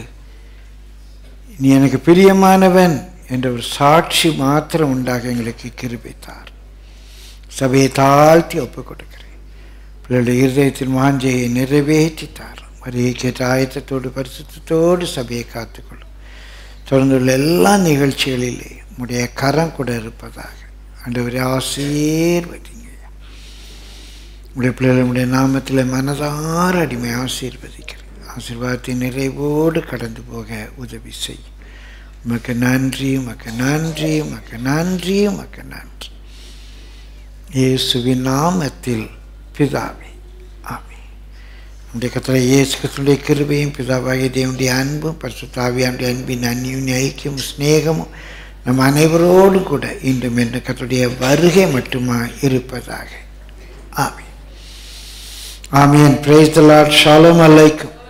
நீ எனக்கு பிரியமானவன் என்ற ஒரு சாட்சி மாத்திரம் உண்டாக எங்களுக்கு கிருபித்தார் சபையை தாழ்த்தி ஒப்புக் கொடுக்கிறேன் பிள்ளைகளுடைய இருதயத்தின் வாஞ்சையை நிறைவேற்றித்தார் மரியக்கேற்ற ஆயத்தத்தோடு பரிசுத்தத்தோடு சபையை காத்துக்கொள்ளும் தொடர்ந்துள்ள எல்லா நிகழ்ச்சிகளிலே உடைய கரம் கூட இருப்பதாக ஆண்டவரே ஆசீர்வதிங்க உடைய பிள்ளைகள் உடைய நாமத்தில் மனதார அடிமை ஆசீர்வதிக்கிறேன் ஆசீர்வாதத்தின் நிறைவோடு கடந்து போக உதவி செய்யும் உமக்கு நன்றி உமக்கு நன்றி உமக்கு நன்றி உமக்கு நன்றி இயேசுவின் நாமத்தில் பிதாவே ஆமே நம்முடைய கத்தரை இயேசு கத்தருடைய கிருபையும் பிதாவாகிய தேவனுடைய அன்பும் பரிசுத்தாவியானுடைய அன்பின் அந்நியும் ஐக்கியமும் சிநேகமும் நம் அனைவரோடும் கூட இன்றும் என்று கத்தருடைய வருகை மட்டுமா இருப்பதாக ஆமே ஆமீன் பிரேஸ் த லார்ட் ஷாሎም அலைக்கும்